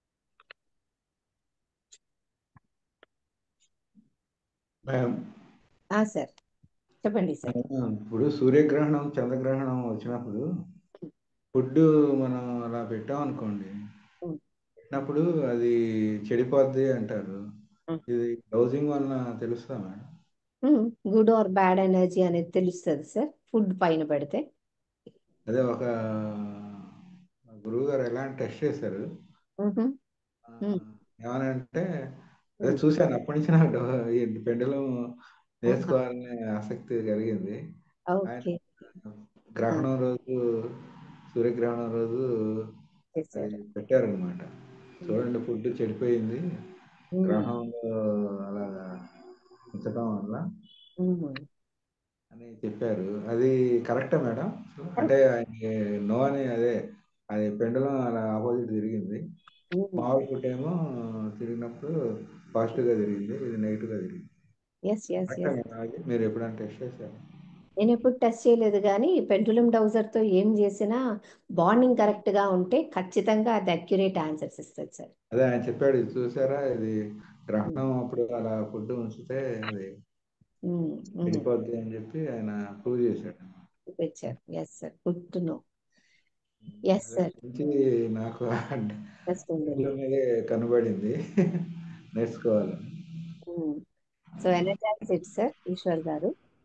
H: మేడం
B: ఆ సార్ చెప్పండి సార్
H: ఇప్పుడు సూర్యగ్రహణం చంద్రగ్రహణం వచ్చినప్పుడు ఫుడ్ మనం అలా పెట్టాం అనుకోండి
B: ఉమ్.
H: పెట్టినప్పుడు అది చెడిపోద్ది అంటారు
B: ఉమ్.
H: ఇది డౌజింగ్ వలన తెలుస్తా madam
B: good or bad energy అనేది తెలుస్తుంది సార్ ఫుడ్ పైన పెడితే
H: అదే ఒక గురువు గారు ఎలా టెస్ట్ చేశారు
B: మ్హూ.
H: ఆ,
B: ఉమ్.
H: ఏమనంటే అదే
B: ఉమ్.
H: చూశాను అప్పటి నుంచి నాకు డౌ- ఈ పెండలం నేర్చుకోవాలనే ఆసక్తి కలిగింది ఆయన
B: ఓకే
H: గ్రహణం రోజు సూర్యగ్రహణం రోజు అది
B: చేశారు
H: పెట్టారనమాట చూడండి ఫుడ్ చెడిపోయింది
B: ఉమ్.
H: గ్రహణంలో అలా ఉంచడం వల్ల
B: ఉమ్.
H: అని చెప్పారు అది కరెక్టా మేడం అంటే ఆయనకి నో అని అదే అది పెండలం అలా ఆపోజిట్ తిరిగింది
B: ఉమ్.
H: మామూలు ఫుడ్ ఏమో తిరిగినప్పుడు పాజిటివ్ గా తిరిగింది ఇది నెగిటివ్ గా తిరిగింది
B: ఎస్ ఎస్
H: కరెక్టా
B: ఎస్
H: మేడం అది మీరు ఎప్పుడైనా టెస్ట్ చేశారు
B: నేను ఎప్పుడు టెస్ట్ చేయలేదు కానీ పెండులం డౌజర్తో ఏం చేసినా బాండింగ్ కరెక్ట్గా ఉంటే ఖచ్చితంగా అది అక్యురేట్ ఆన్సర్స్ ఇస్తుంది సార్
H: అదే ఆయన చెప్పాడు ఇది చూసారా ఇది గ్రహణం అప్పుడు అలా ఫుడ్ ఉంచితే అది చెడిపోద్ది అని చెప్పి ఆయన ప్రూవ్ చేశాడు
B: చూపించారు yes sir good to know yes
H: అదే
B: సార్
H: నుంచి నాకు
B: ఇంట్రెస్ట్ ఉంది
H: పెండలం మీదే కనబడింది నేర్చుకోవాలని
B: so energize it sir Eshwar గారు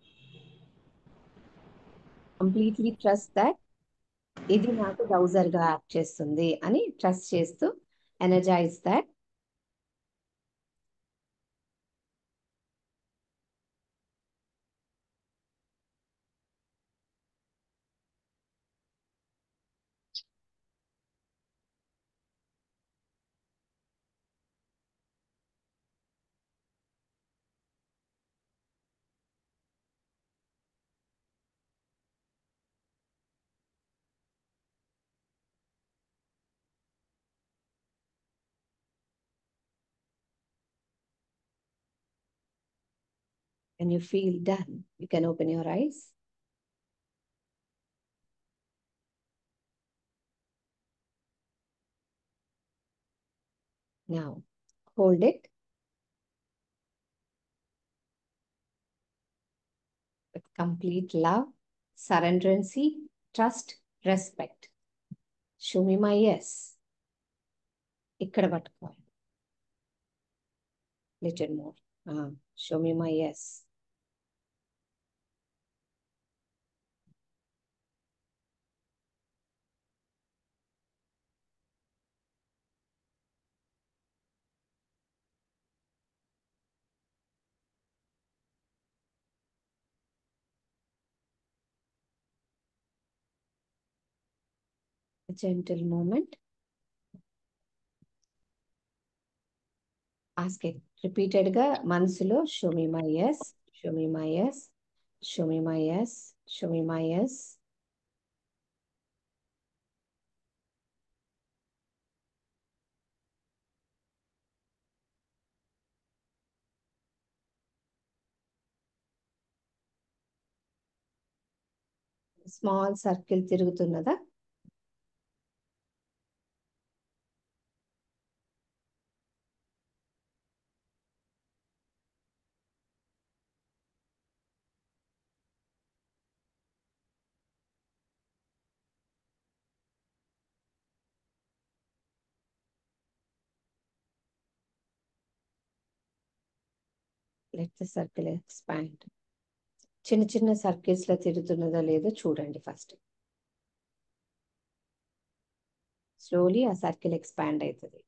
B: కంప్లీట్లీ ట్రస్ట్ దట్ ఇది నాకు డౌజర్ గా యాక్ట్ చేస్తుంది అని ట్రస్ట్ చేస్తూ energize that and you feel done, you can open your eyes. Now, hold it. With complete love, surrenderancy, trust, respect. Show me my yes. ఇక్కడ పట్టుకోవాలి little more show me my yes gentle movement ask it repeated గా మనసులో show me my yes show me my yes show me my yes show me my yes small circle తిరుగుతున్నదా let the circle expand చిన్న చిన్న circles లో తిరుగుతున్నదో లేదో చూడండి first slowly ఆ సర్కిల్ ఎక్స్పాండ్ అవుతుంది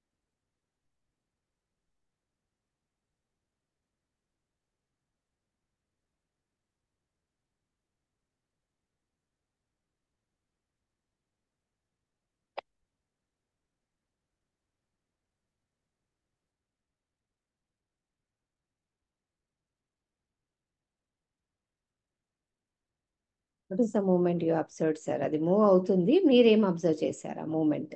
B: what is the movement you observe sir అది మూవ్ అవుతుంది మీరేం అబ్జర్వ్ చేశారు ఆ movement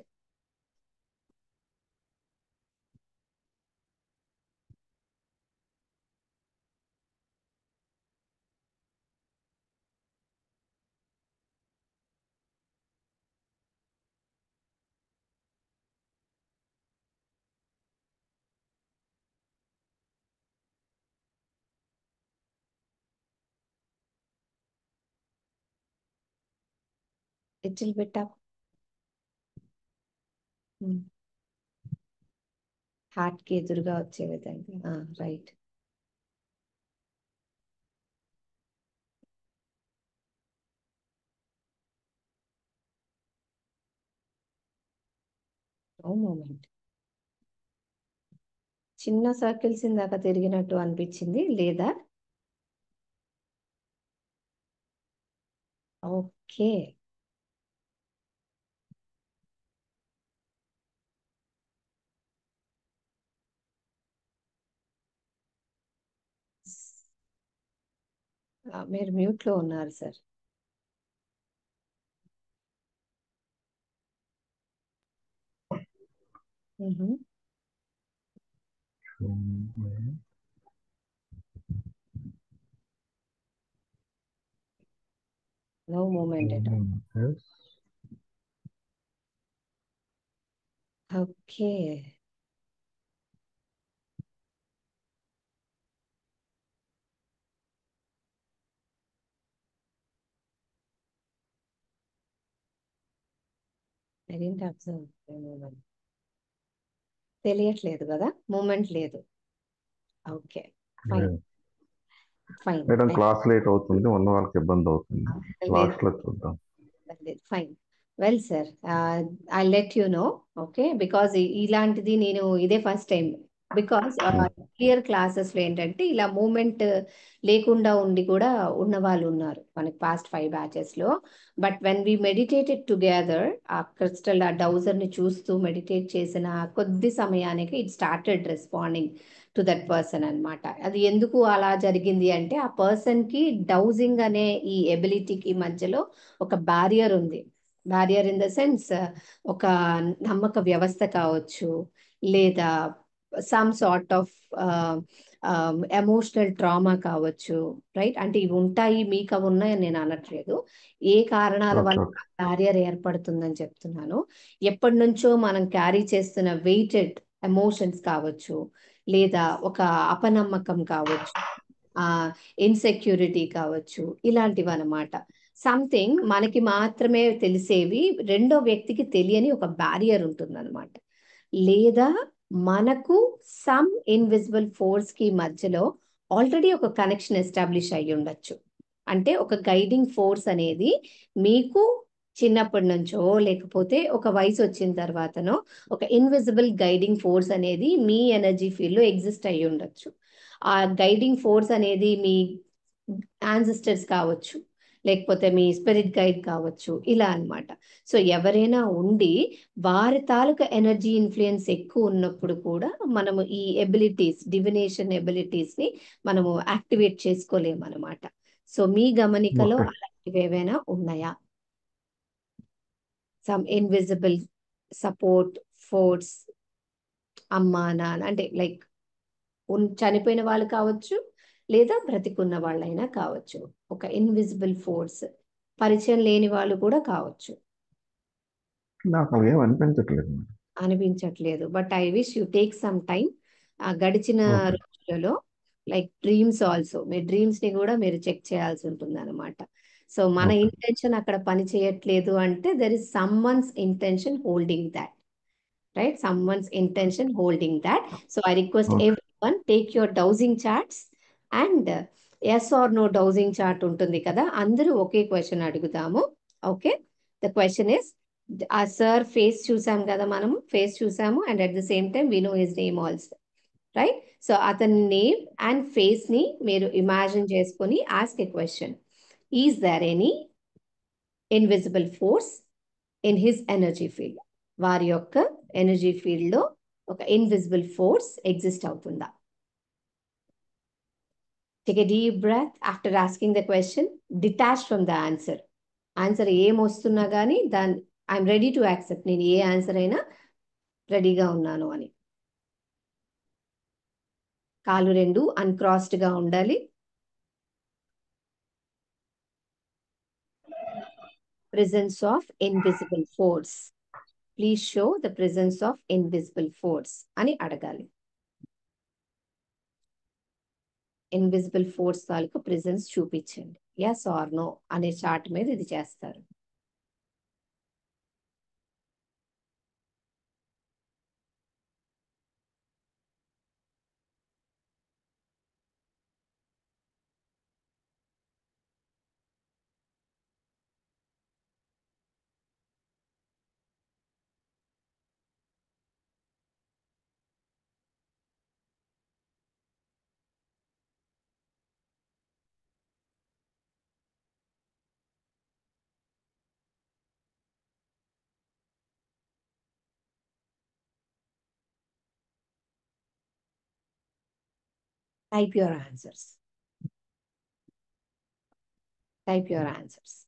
B: little bit up heart కి ఎదురుగా వచ్చే విధంగా రైట్ నో మూమెంట్ చిన్న సర్కిల్స్ ఇందాక తిరిగినట్టు అనిపించింది లేదా ఓకే మీరు మ్యూట్ లో ఉన్నారు sir no movement at okay I didn't observe the movement. తెలియట్లేదు కదా మూమెంట్ లేదు okay fine fine
E: madam class late అవుతుంది ఉన్న వాళ్ళకి ఇబ్బంది అవుతుంది లాస్ట్ లో చూద్దాం
B: fine well sir I let you know okay because ఇలాంటిది నేను ఇదే first time because clear classes లో ఏంటంటే ఇలా మూమెంట్ లేకుండా ఉండి కూడా ఉన్న వాళ్ళు ఉన్నారు మనకి పాస్ట్ ఫైవ్ బ్యాచెస్ లో but when we meditated together ఆ క్రిస్టల్ ఆ డౌజర్ ని చూస్తూ మెడిటేట్ చేసిన కొద్ది సమయానికి it started responding to that person అనమాట అది ఎందుకు అలా జరిగింది అంటే ఆ పర్సన్ కి డౌజింగ్ అనే ఈ ఎబిలిటీకి మధ్యలో ఒక బ్యారియర్ ఉంది బ్యారియర్ ఇన్ ద సెన్స్ ఒక నమ్మక వ్యవస్థ కావచ్చు లేదా some sort of emotional trauma కావచ్చు రైట్ అంటే ఇవి ఉంటాయి మీకు అవి ఉన్నాయని నేను అనట్లేదు ఏ కారణాల వల్ల బ్యారియర్ ఏర్పడుతుందని చెప్తున్నాను ఎప్పటి నుంచో మనం క్యారీ చేస్తున్న వెయిటెడ్ ఎమోషన్స్ కావచ్చు లేదా ఒక అపనమ్మకం కావచ్చు ఆ ఇన్సెక్యూరిటీ కావచ్చు ఇలాంటివి అనమాట సంథింగ్ మనకి మాత్రమే తెలిసేవి రెండో వ్యక్తికి తెలియని ఒక బ్యారియర్ ఉంటుందన్నమాట లేదా మనకు సమ్ ఇన్విజిబుల్ ఫోర్స్ కి మధ్యలో ఆల్రెడీ ఒక కనెక్షన్ ఎస్టాబ్లిష్ అయ్యి ఉండొచ్చు అంటే ఒక గైడింగ్ ఫోర్స్ అనేది మీకు చిన్నప్పటి నుంచో లేకపోతే ఒక వయసు వచ్చిన తర్వాతనో ఒక ఇన్విజిబుల్ గైడింగ్ ఫోర్స్ అనేది మీ ఎనర్జీ ఫీల్డ్ లో ఎగ్జిస్ట్ అయ్యి ఉండొచ్చు ఆ గైడింగ్ ఫోర్స్ అనేది మీ యాన్సిస్టర్స్ కావచ్చు లేకపోతే మీ స్పిరిట్ గైడ్ కావచ్చు ఇలా అన్నమాట సో ఎవరైనా ఉండి వారి తాలూకా ఎనర్జీ ఇన్ఫ్లుయెన్స్ ఎక్కువ ఉన్నప్పుడు కూడా మనము ఈ ఎబిలిటీస్ డివినేషన్ ఎబిలిటీస్ ని మనము యాక్టివేట్ చేసుకోలేము అనమాట సో మీ గమనికలో
E: ఓకే
B: అలాంటివి ఏవైనా ఉన్నాయా సమ్ ఇన్విజిబుల్ సపోర్ట్ ఫోర్స్ అమ్మా నాన్న అంటే లైక్ ఉన్ చనిపోయిన వాళ్ళు కావచ్చు లేదా బ్రతికున్న వాళ్ళైనా కావచ్చు ఒక ఇన్విజిబుల్ ఫోర్స్ పరిచయం లేని వాళ్ళు కూడా కావచ్చు
E: నాకు అలాగేం అనిపించట్లేదు మేడం
B: అనిపించట్లేదు but I wish you take some time ఆ గడిచిన
E: ఓకే
B: రోజులలో లైక్ డ్రీమ్స్ ఆల్సో మీ డ్రీమ్స్ ని కూడా మీరు చెక్ చేయాల్సి ఉంటుంది అనమాట సో మన
E: ఓకే
B: ఇంటెన్షన్ అక్కడ పని చేయట్లేదు అంటే there is someone's intention holding that right? Someone's intention holding that. So I request
E: okay
B: everyone take your dowsing charts and uh, yes or no dowsing chart ఉంటుంది కదా అందరూ ఒకే question అడుగుదాము okay the question is ఆ sir face చూసాం కదా మనము face చూసాము and at the same time we know his name also right so అతని నేమ్ అండ్ ఫేస్ ని మీరు ఇమాజిన్ చేసుకొని ask a question is there any invisible force in his energy field వారి యొక్క ఎనర్జీ ఫీల్డ్ లో ఒక invisible force exist అవుతుందా take a deep breath after asking the question detach from the answer answer ఏం వస్తున్నా కానీ దాని ఐఎమ్ రెడీ టు యాక్సెప్ట్ నేను ఏ ఆన్సర్ అయినా రెడీగా ఉన్నాను అని కాలు రెండు అన్క్రాస్డ్ గా ఉండాలి presence of invisible force please show the presence of invisible force అని అడగాలి ఇన్విజిబుల్ ఫోర్స్ తాలూకు ప్రెసెన్స్ చూపించండి ఎస్ ఆర్ నో అనే చార్ట్ మీద ఇది చేస్తారు type your answers type your answers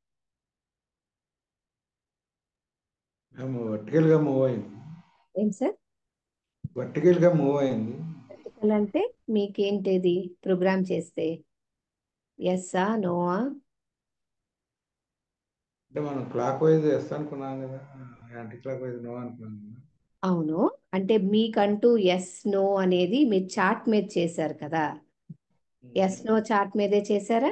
H: మేము వర్టికల్ గా మూవ్ అయింది
B: ఏం సార్
H: వర్టికల్ గా మూవ్ అయింది
B: వర్టికల్ అంటే మీకేంటిది ప్రోగ్రామ్ చేస్తే ఎస్సా నోవా
H: అంటే మనం క్లాక్ వైజ్ వేస్తా అనుకున్నాం కదా యాంటీ క్లాక్ వైజ్ నో అనుకున్నాం కదా
B: అవును అంటే మీకంటూ ఎస్ నో అనేది మీరు చార్ట్ మీద చేశారు కదా ఎస్ నో చార్ట్ మీదే చేశారా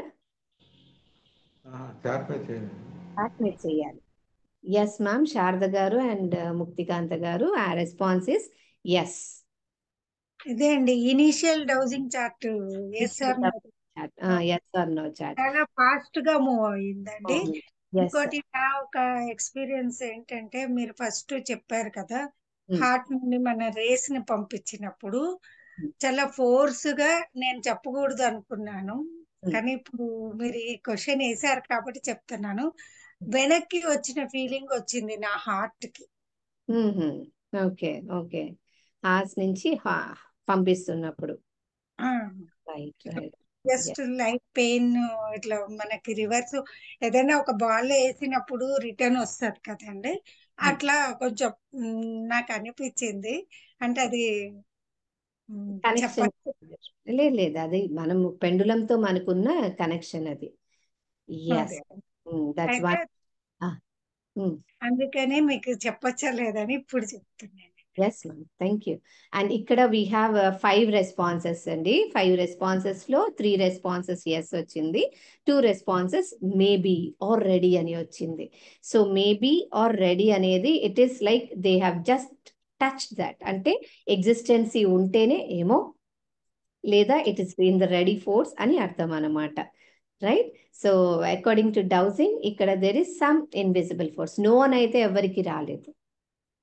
H: చార్ట్ మీద చేయలేదు
B: చార్ట్ మీద చేయాలి ఎస్ మ్యామ్ శారద గారు అండ్ ముక్తికాంత గారు ఆ రెస్పాన్స్ ఇస్ ఎస్
F: ఇదే అండి initial dowsing chart yes sir
B: yes or no chart
F: చాలా ఫాస్ట్ గా మూవ్ అయిందండి
B: ఎస్
F: ఇంకోటి నా ఒక ఎక్స్పీరియన్స్ ఏంటంటే మీరు ఫస్ట్ చెప్పారు కదా హార్ట్ నుండి మన రేస్ ని పంపించినప్పుడు చాలా ఫోర్స్ గా నేను చెప్పకూడదు అనుకున్నాను కానీ ఇప్పుడు మీరు ఈ క్వశ్చన్ వేసారు కాబట్టి చెప్తున్నాను వెనక్కి వచ్చిన ఫీలింగ్ వచ్చింది నా హార్ట్ కి
B: ఓకే ఓకే హార్స్ నుంచి హా- పంపిస్తున్నప్పుడు right right
F: just light pain ఇట్లా మనకి రివర్స్ ఏదైనా ఒక బాల్ వేసినప్పుడు రిటర్న్ వస్తుంది కదండి అట్లా కొంచెం మ్, నాకు అనిపించింది అంటే అది మ్,
B: కనెక్షన్
F: చెప్ప
B: లేదు లేదు అది మనం పెండులంతో మనకున్న కనెక్షన్ అది ఎస్
F: అదే.
B: దట్స్
F: అయితే
B: వన్
F: అందుకనే మీకు చెప్పచ్చా లేదని ఇప్పుడు చెప్తున్నాను
B: yes ma'am thank you and ఇక్కడ వీ హ్యావ్ ఫైవ్ రెస్పాన్సెస్ అండి ఫైవ్ రెస్పాన్సెస్ లో త్రీ రెస్పాన్సెస్ ఎస్ వచ్చింది two responses maybe or ready అని వచ్చింది సో మేబీ ఆర్ రెడీ అనేది it is like they have just touch that అంటే ఎగ్జిస్టెన్సీ ఉంటేనే ఏమో లేదా it is in the ready force అని అర్థం అన్నమాట right so according to dowsing ఇక్కడ there is some invisible force no అని అయితే ఎవరికి రాలేదు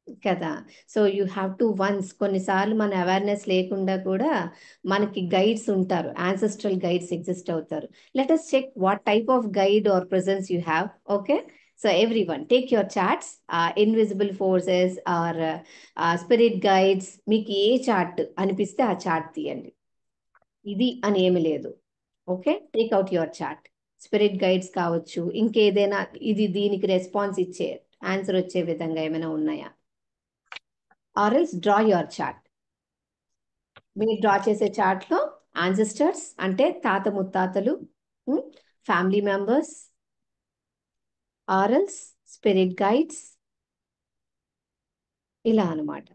B: కదా so you have to once కొన్నిసార్లు మన అవేర్నెస్ లేకుండా కూడా మనకి గైడ్స్ ఉంటారు యాన్సెస్ట్రల్ గైడ్స్ ఎగ్జిస్ట్ అవుతారు let us check what type of guide or presence you have okay so every one take your charts invisible forces or spirit guides మీకు ఏ chart అనిపిస్తే ఆ చార్ట్ తీయండి ఇది అని ఏమి లేదు okay take out your chart spirit guides కావచ్చు ఇంకేదైనా ఇది దీనికి రెస్పాన్స్ ఇచ్చే ఆన్సర్ వచ్చే విధంగా ఏమైనా ఉన్నాయా or else draw your chart మీరు డ్రా చేసే చార్ట్లో ఆన్సిస్టర్స్ అంటే తాత ముత్తాతలు family members or else spirit guides ఇలా అనమాట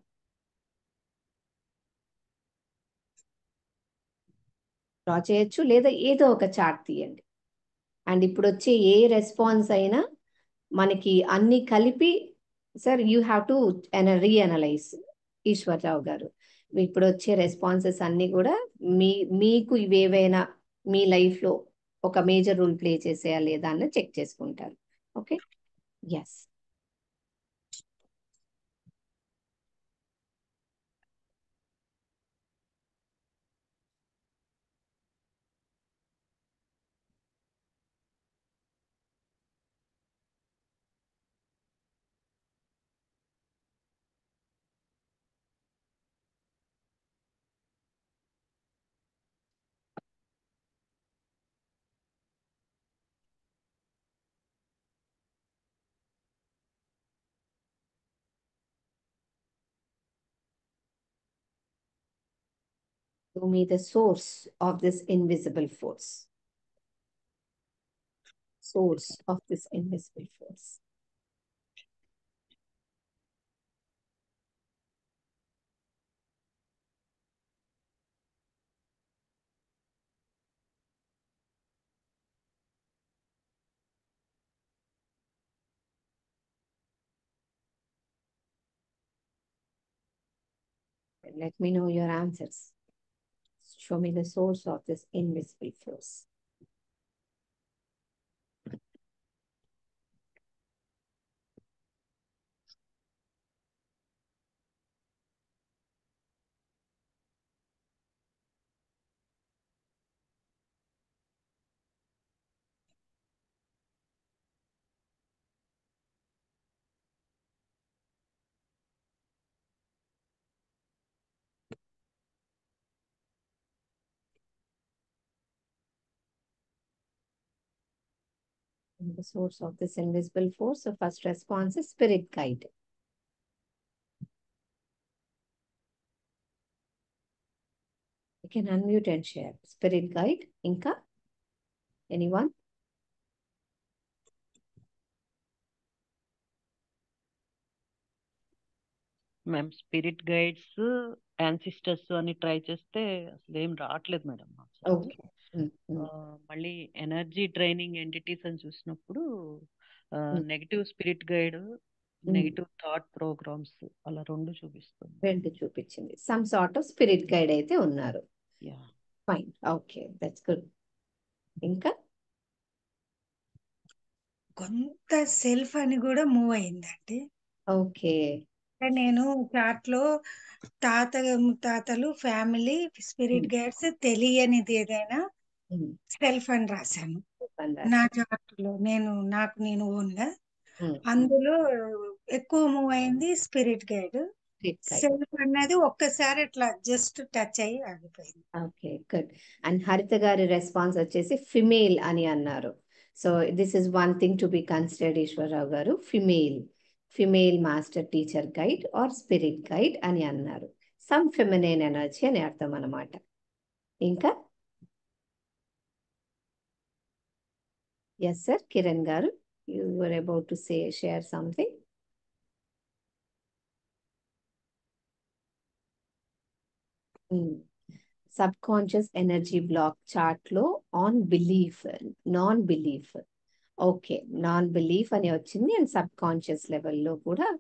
B: డ్రా చేయొచ్చు లేదా ఏదో ఒక చార్ట్ తీయండి అండ్ ఇప్పుడు వచ్చే ఏ రెస్పాన్స్ అయినా మనకి అన్ని కలిపి sir you have to reanalyse Eshwar Rao గారు ఇప్పుడు వచ్చే రెస్పాన్సెస్ అన్ని కూడా మీ మీకు ఇవేవైనా మీ లైఫ్లో ఒక మేజర్ రోల్ ప్లే చేసేయా లేదా అని చెక్ చేసుకుంటారు okay yes Show me the source of this invisible force. Source of this invisible force. Let me know your answers. Show me the source of this invisible force. the source of this invisible force. So first response is spirit guide. You can unmute and share. Spirit guide, Inka? Anyone?
A: మేము spirit guides ancestors అని try చేస్తే అసలు ఏం రావట్లేదు madam
B: okay
A: మళ్ళీ energy training entities అని చూసినప్పుడు negative spirit guide negative thought programs అలా రెండు చూపిస్తుంది
B: రెండు చూపించింది some sort of spirit guide అయితే ఉన్నారు
A: yeah
B: fine okay that's good ఇంకా
F: కొంత సెల్ఫ్ అని కూడా మూవ్ అయిందండి
B: ఓకే
F: నేను చార్ట్ లో తాత తాతలు ఫ్యామిలీ స్పిరిట్ గైడ్స్ తెలియనిది ఏదైనా సెల్ఫ్ అని రాశాను నా చార్ట్ లో నేను నాకు నేను ఓన్ గా అందులో ఎక్కువ మూవ్ అయింది స్పిరిట్ గైడ్ సెల్ఫ్ అన్నది ఒక్కసారి అట్లా జస్ట్ టచ్ అయ్యి ఆగిపోయింది
B: ఓకే గుడ్ అండ్ హరిత గారి రెస్పాన్స్ వచ్చేసి ఫిమేల్ అని అన్నారు so this is one thing to be considered Eshwar Rao గారు female female master teacher guide or spirit guide అని అన్నారు సమ్ ఫెమినైన్ ఎనర్జీ అని అర్థం అనమాట ఇంకా ఎస్ సార్ కిరణ్ గారు you were about to say share something subconscious energy block chart లో on belief non belief okay non belief అని వచ్చింది అండ్ సబ్ కాన్షియస్ లెవెల్లో కూడా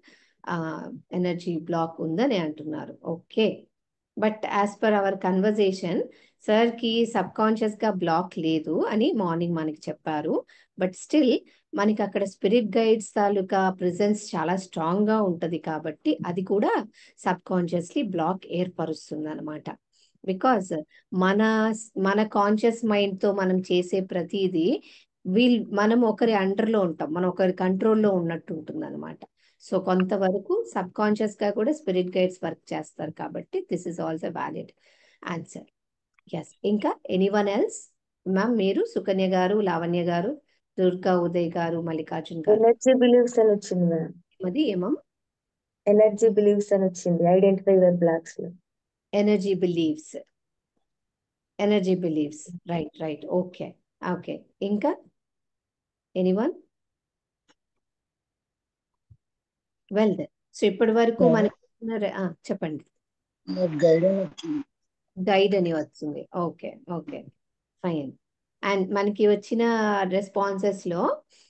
B: ఎనర్జీ బ్లాక్ ఉందని అంటున్నారు okay but as per our conversation sir కి subconscious గా block లేదు అని మార్నింగ్ మనకి చెప్పారు బట్ స్టిల్ మనకి అక్కడ స్పిరిట్ గైడ్స్ తాలూకా ప్రెజెన్స్ చాలా స్ట్రాంగ్ గా ఉంటది కాబట్టి అది కూడా సబ్ కాన్షియస్లీ బ్లాక్ ఏర్పరుస్తుంది అనమాట బికాస్ మన మన కాన్షియస్ మైండ్ తో మనం చేసే ప్రతిదీ వీల్ మనం ఒకరి అండర్ లో ఉంటాం మనం ఒకరి కంట్రోల్లో ఉన్నట్టు ఉంటుంది అనమాట సో కొంతవరకు సబ్ కాన్షియస్ గా కూడా స్పిరిట్ గైడ్స్ వర్క్ చేస్తారు కాబట్టి this is also valid answer yes ఇంకా ఎనీవన్ ఎల్స్ మ్యామ్ మీరు సుకన్య గారు లావణ్య గారు దుర్గా ఉదయ్ గారు మల్లికార్జున్ గారు
D: ఎనర్జీ బిలీవ్స్ అని వచ్చింది మేడం
B: అది ఏమం
D: ఎనర్జీ బిలీవ్స్ అని వచ్చింది ఐడెంటిఫై యువర్ బ్లాక్స్ లో
B: energy believes energy believes right right okay okay ఇంకా ఎనీవన్ వెల్ సో ఇప్పటి వరకు మనకి చెప్పండి
I: గైడ్ అని వచ్చింది
B: గైడ్ అని వచ్చింది ఓకే ఓకే ఫైన్ అండ్ మనకి వచ్చిన రెస్పాన్సెస్ లో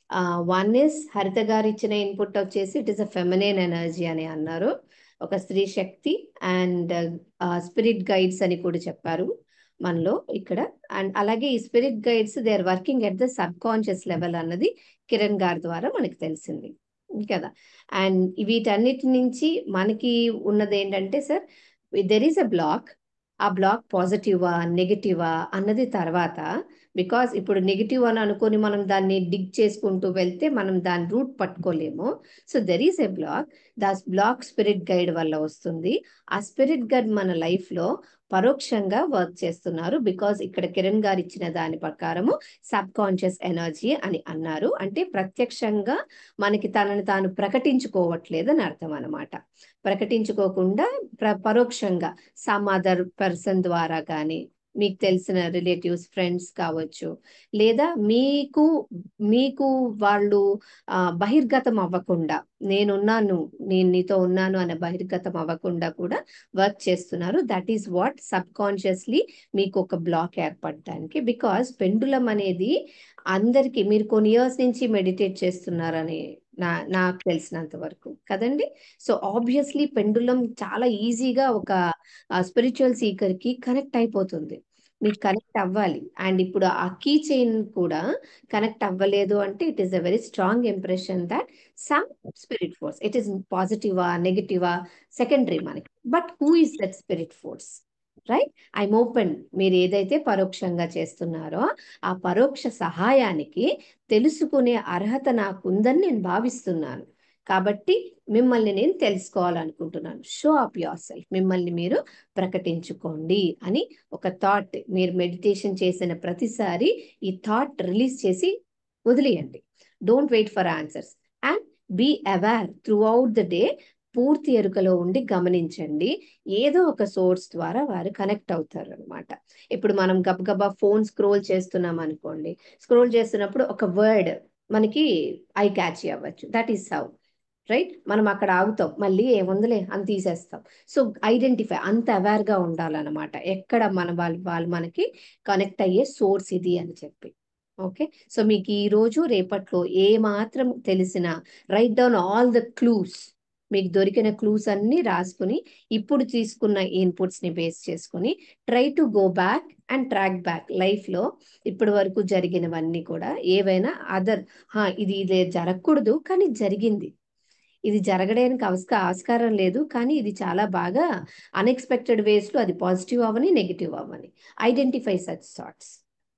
B: వన్ ఇస్ హరిత గారు ఇచ్చిన ఇన్పుట్ వచ్చేసి it is a feminine energy అని అన్నారు ఒక స్త్రీ శక్తి అండ్ స్పిరిట్ గైడ్స్ అని కూడా చెప్పారు మనలో ఇక్కడ అండ్ అలాగే ఈ spirit guides they are working at the subconscious level అన్నది కిరణ్ గారి ద్వారా మనకి తెలిసింది కదా అండ్ వీటన్నిటి నుంచి మనకి ఉన్నది ఏంటంటే sir there is a block ఆ బ్లాక్ పాజిటివా నెగిటివా అన్నది తర్వాత బికాస్ ఇప్పుడు నెగిటివ్ అని అనుకొని మనం దాన్ని డిగ్ చేసుకుంటూ వెళ్తే మనం దాని రూట్ పట్టుకోలేము so there is a block the block spirit guide వల్ల వస్తుంది ఆ స్పిరిట్ గైడ్ మన లైఫ్లో పరోక్షంగా వర్క్ చేస్తున్నారు బికాస్ ఇక్కడ కిరణ్ గారు ఇచ్చిన దాని ప్రకారము సబ్ కాన్షియస్ ఎనర్జీ అని అన్నారు అంటే ప్రత్యక్షంగా మనకి తనని తాను ప్రకటించుకోవట్లేదు అని అర్థం అనమాట ప్రకటించుకోకుండా ప్ర పరోక్షంగా సమ్ అదర్ పర్సన్ ద్వారా కానీ మీకు తెలిసిన రిలేటివ్స్ ఫ్రెండ్స్ కావచ్చు లేదా మీకు మీకు వాళ్ళు బహిర్గతం అవ్వకుండా నేనున్నాను నేను నీతో ఉన్నాను అనే బహిర్గతం అవ్వకుండా కూడా వర్క్ చేస్తున్నారు that is what subconsciously మీకు ఒక బ్లాక్ ఏర్పడటానికి బికాస్ పెండులం అనేది అందరికీ మీరు కొన్ని ఇయర్స్ నుంచి మెడిటేట్ చేస్తున్నారని నా నాకు తెలిసినంత వరకు కదండి సో ఆబ్వియస్లీ పెండులం చాలా ఈజీగా ఒక స్పిరిచువల్ సీకర్ కి కనెక్ట్ అయిపోతుంది మీకు కనెక్ట్ అవ్వాలి అండ్ ఇప్పుడు ఆ కీ చైన్ కూడా కనెక్ట్ అవ్వలేదు అంటే it is a very strong impression that some spirit force it is పాజిటివా నెగిటివా సెకండరీ మనకి but who is that spirit force right I'm open మీరు ఏదైతే పరోక్షంగా చేస్తున్నారో ఆ పరోక్ష సహాయానికి తెలుసుకునే అర్హత నాకుందని నేను భావిస్తున్నాను కాబట్టి మిమ్మల్ని నేను తెలుసుకోవాలనుకుంటున్నాను షో అప్ యువర్ సెల్ఫ్ మిమ్మల్ని మీరు ప్రకటించుకోండి అని ఒక థాట్ మీరు మెడిటేషన్ చేసిన ప్రతిసారి ఈ థాట్ రిలీజ్ చేసి వదిలేయండి don't wait for answers and be aware throughout the day పూర్తి ఎరుకలో ఉండి గమనించండి ఏదో ఒక సోర్స్ ద్వారా వారు కనెక్ట్ అవుతారు అనమాట ఇప్పుడు మనం గబగబా ఫోన్ స్క్రోల్ చేస్తున్నాం అనుకోండి స్క్రోల్ చేస్తున్నప్పుడు ఒక వర్డ్ మనకి ఐ క్యాచ్ అవ్వచ్చు దట్ ఈస్ హౌ రైట్ మనం అక్కడ ఆగుతాం మళ్ళీ ఏముందిలే అని తీసేస్తాం సో ఐడెంటిఫై అంత అవేర్గా ఉండాలన్నమాట ఎక్కడ మన వాళ్ళు వాళ్ళు మనకి కనెక్ట్ అయ్యే సోర్స్ ఇది అని చెప్పి ఓకే సో మీకు ఈ రోజు రేపట్లో ఏ మాత్రం తెలిసినా write down all the clues మీకు దొరికిన క్లూస్ అన్ని రాసుకుని ఇప్పుడు తీసుకున్న ఇన్పుట్స్ ని బేస్ చేసుకుని try to go back and track back life లో ఇప్పటి వరకు జరిగినవన్నీ కూడా ఏవైనా అదర్ ఇది ఇదే జరగకూడదు కానీ జరిగింది ఇది జరగడానికి అవస్క ఆస్కారం లేదు కానీ ఇది చాలా బాగా అన్ఎక్స్పెక్టెడ్ వేస్ లో అది పాజిటివ్ అవ్వని నెగిటివ్ అవ్వని ఐడెంటిఫై సచ్ థాట్స్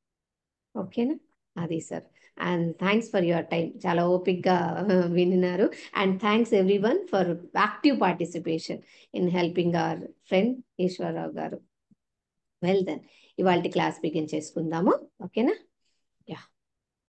B: ఓకేనా అది sir and thanks for your time చాలా ఓపిక్గా విన్నారు and thanks every one for active participation in helping our friend Eshwar Rao గారు వెల్ దెన్ ఇవాళ క్లాస్ బిగిన్ చేసుకుందాము ఓకేనా యా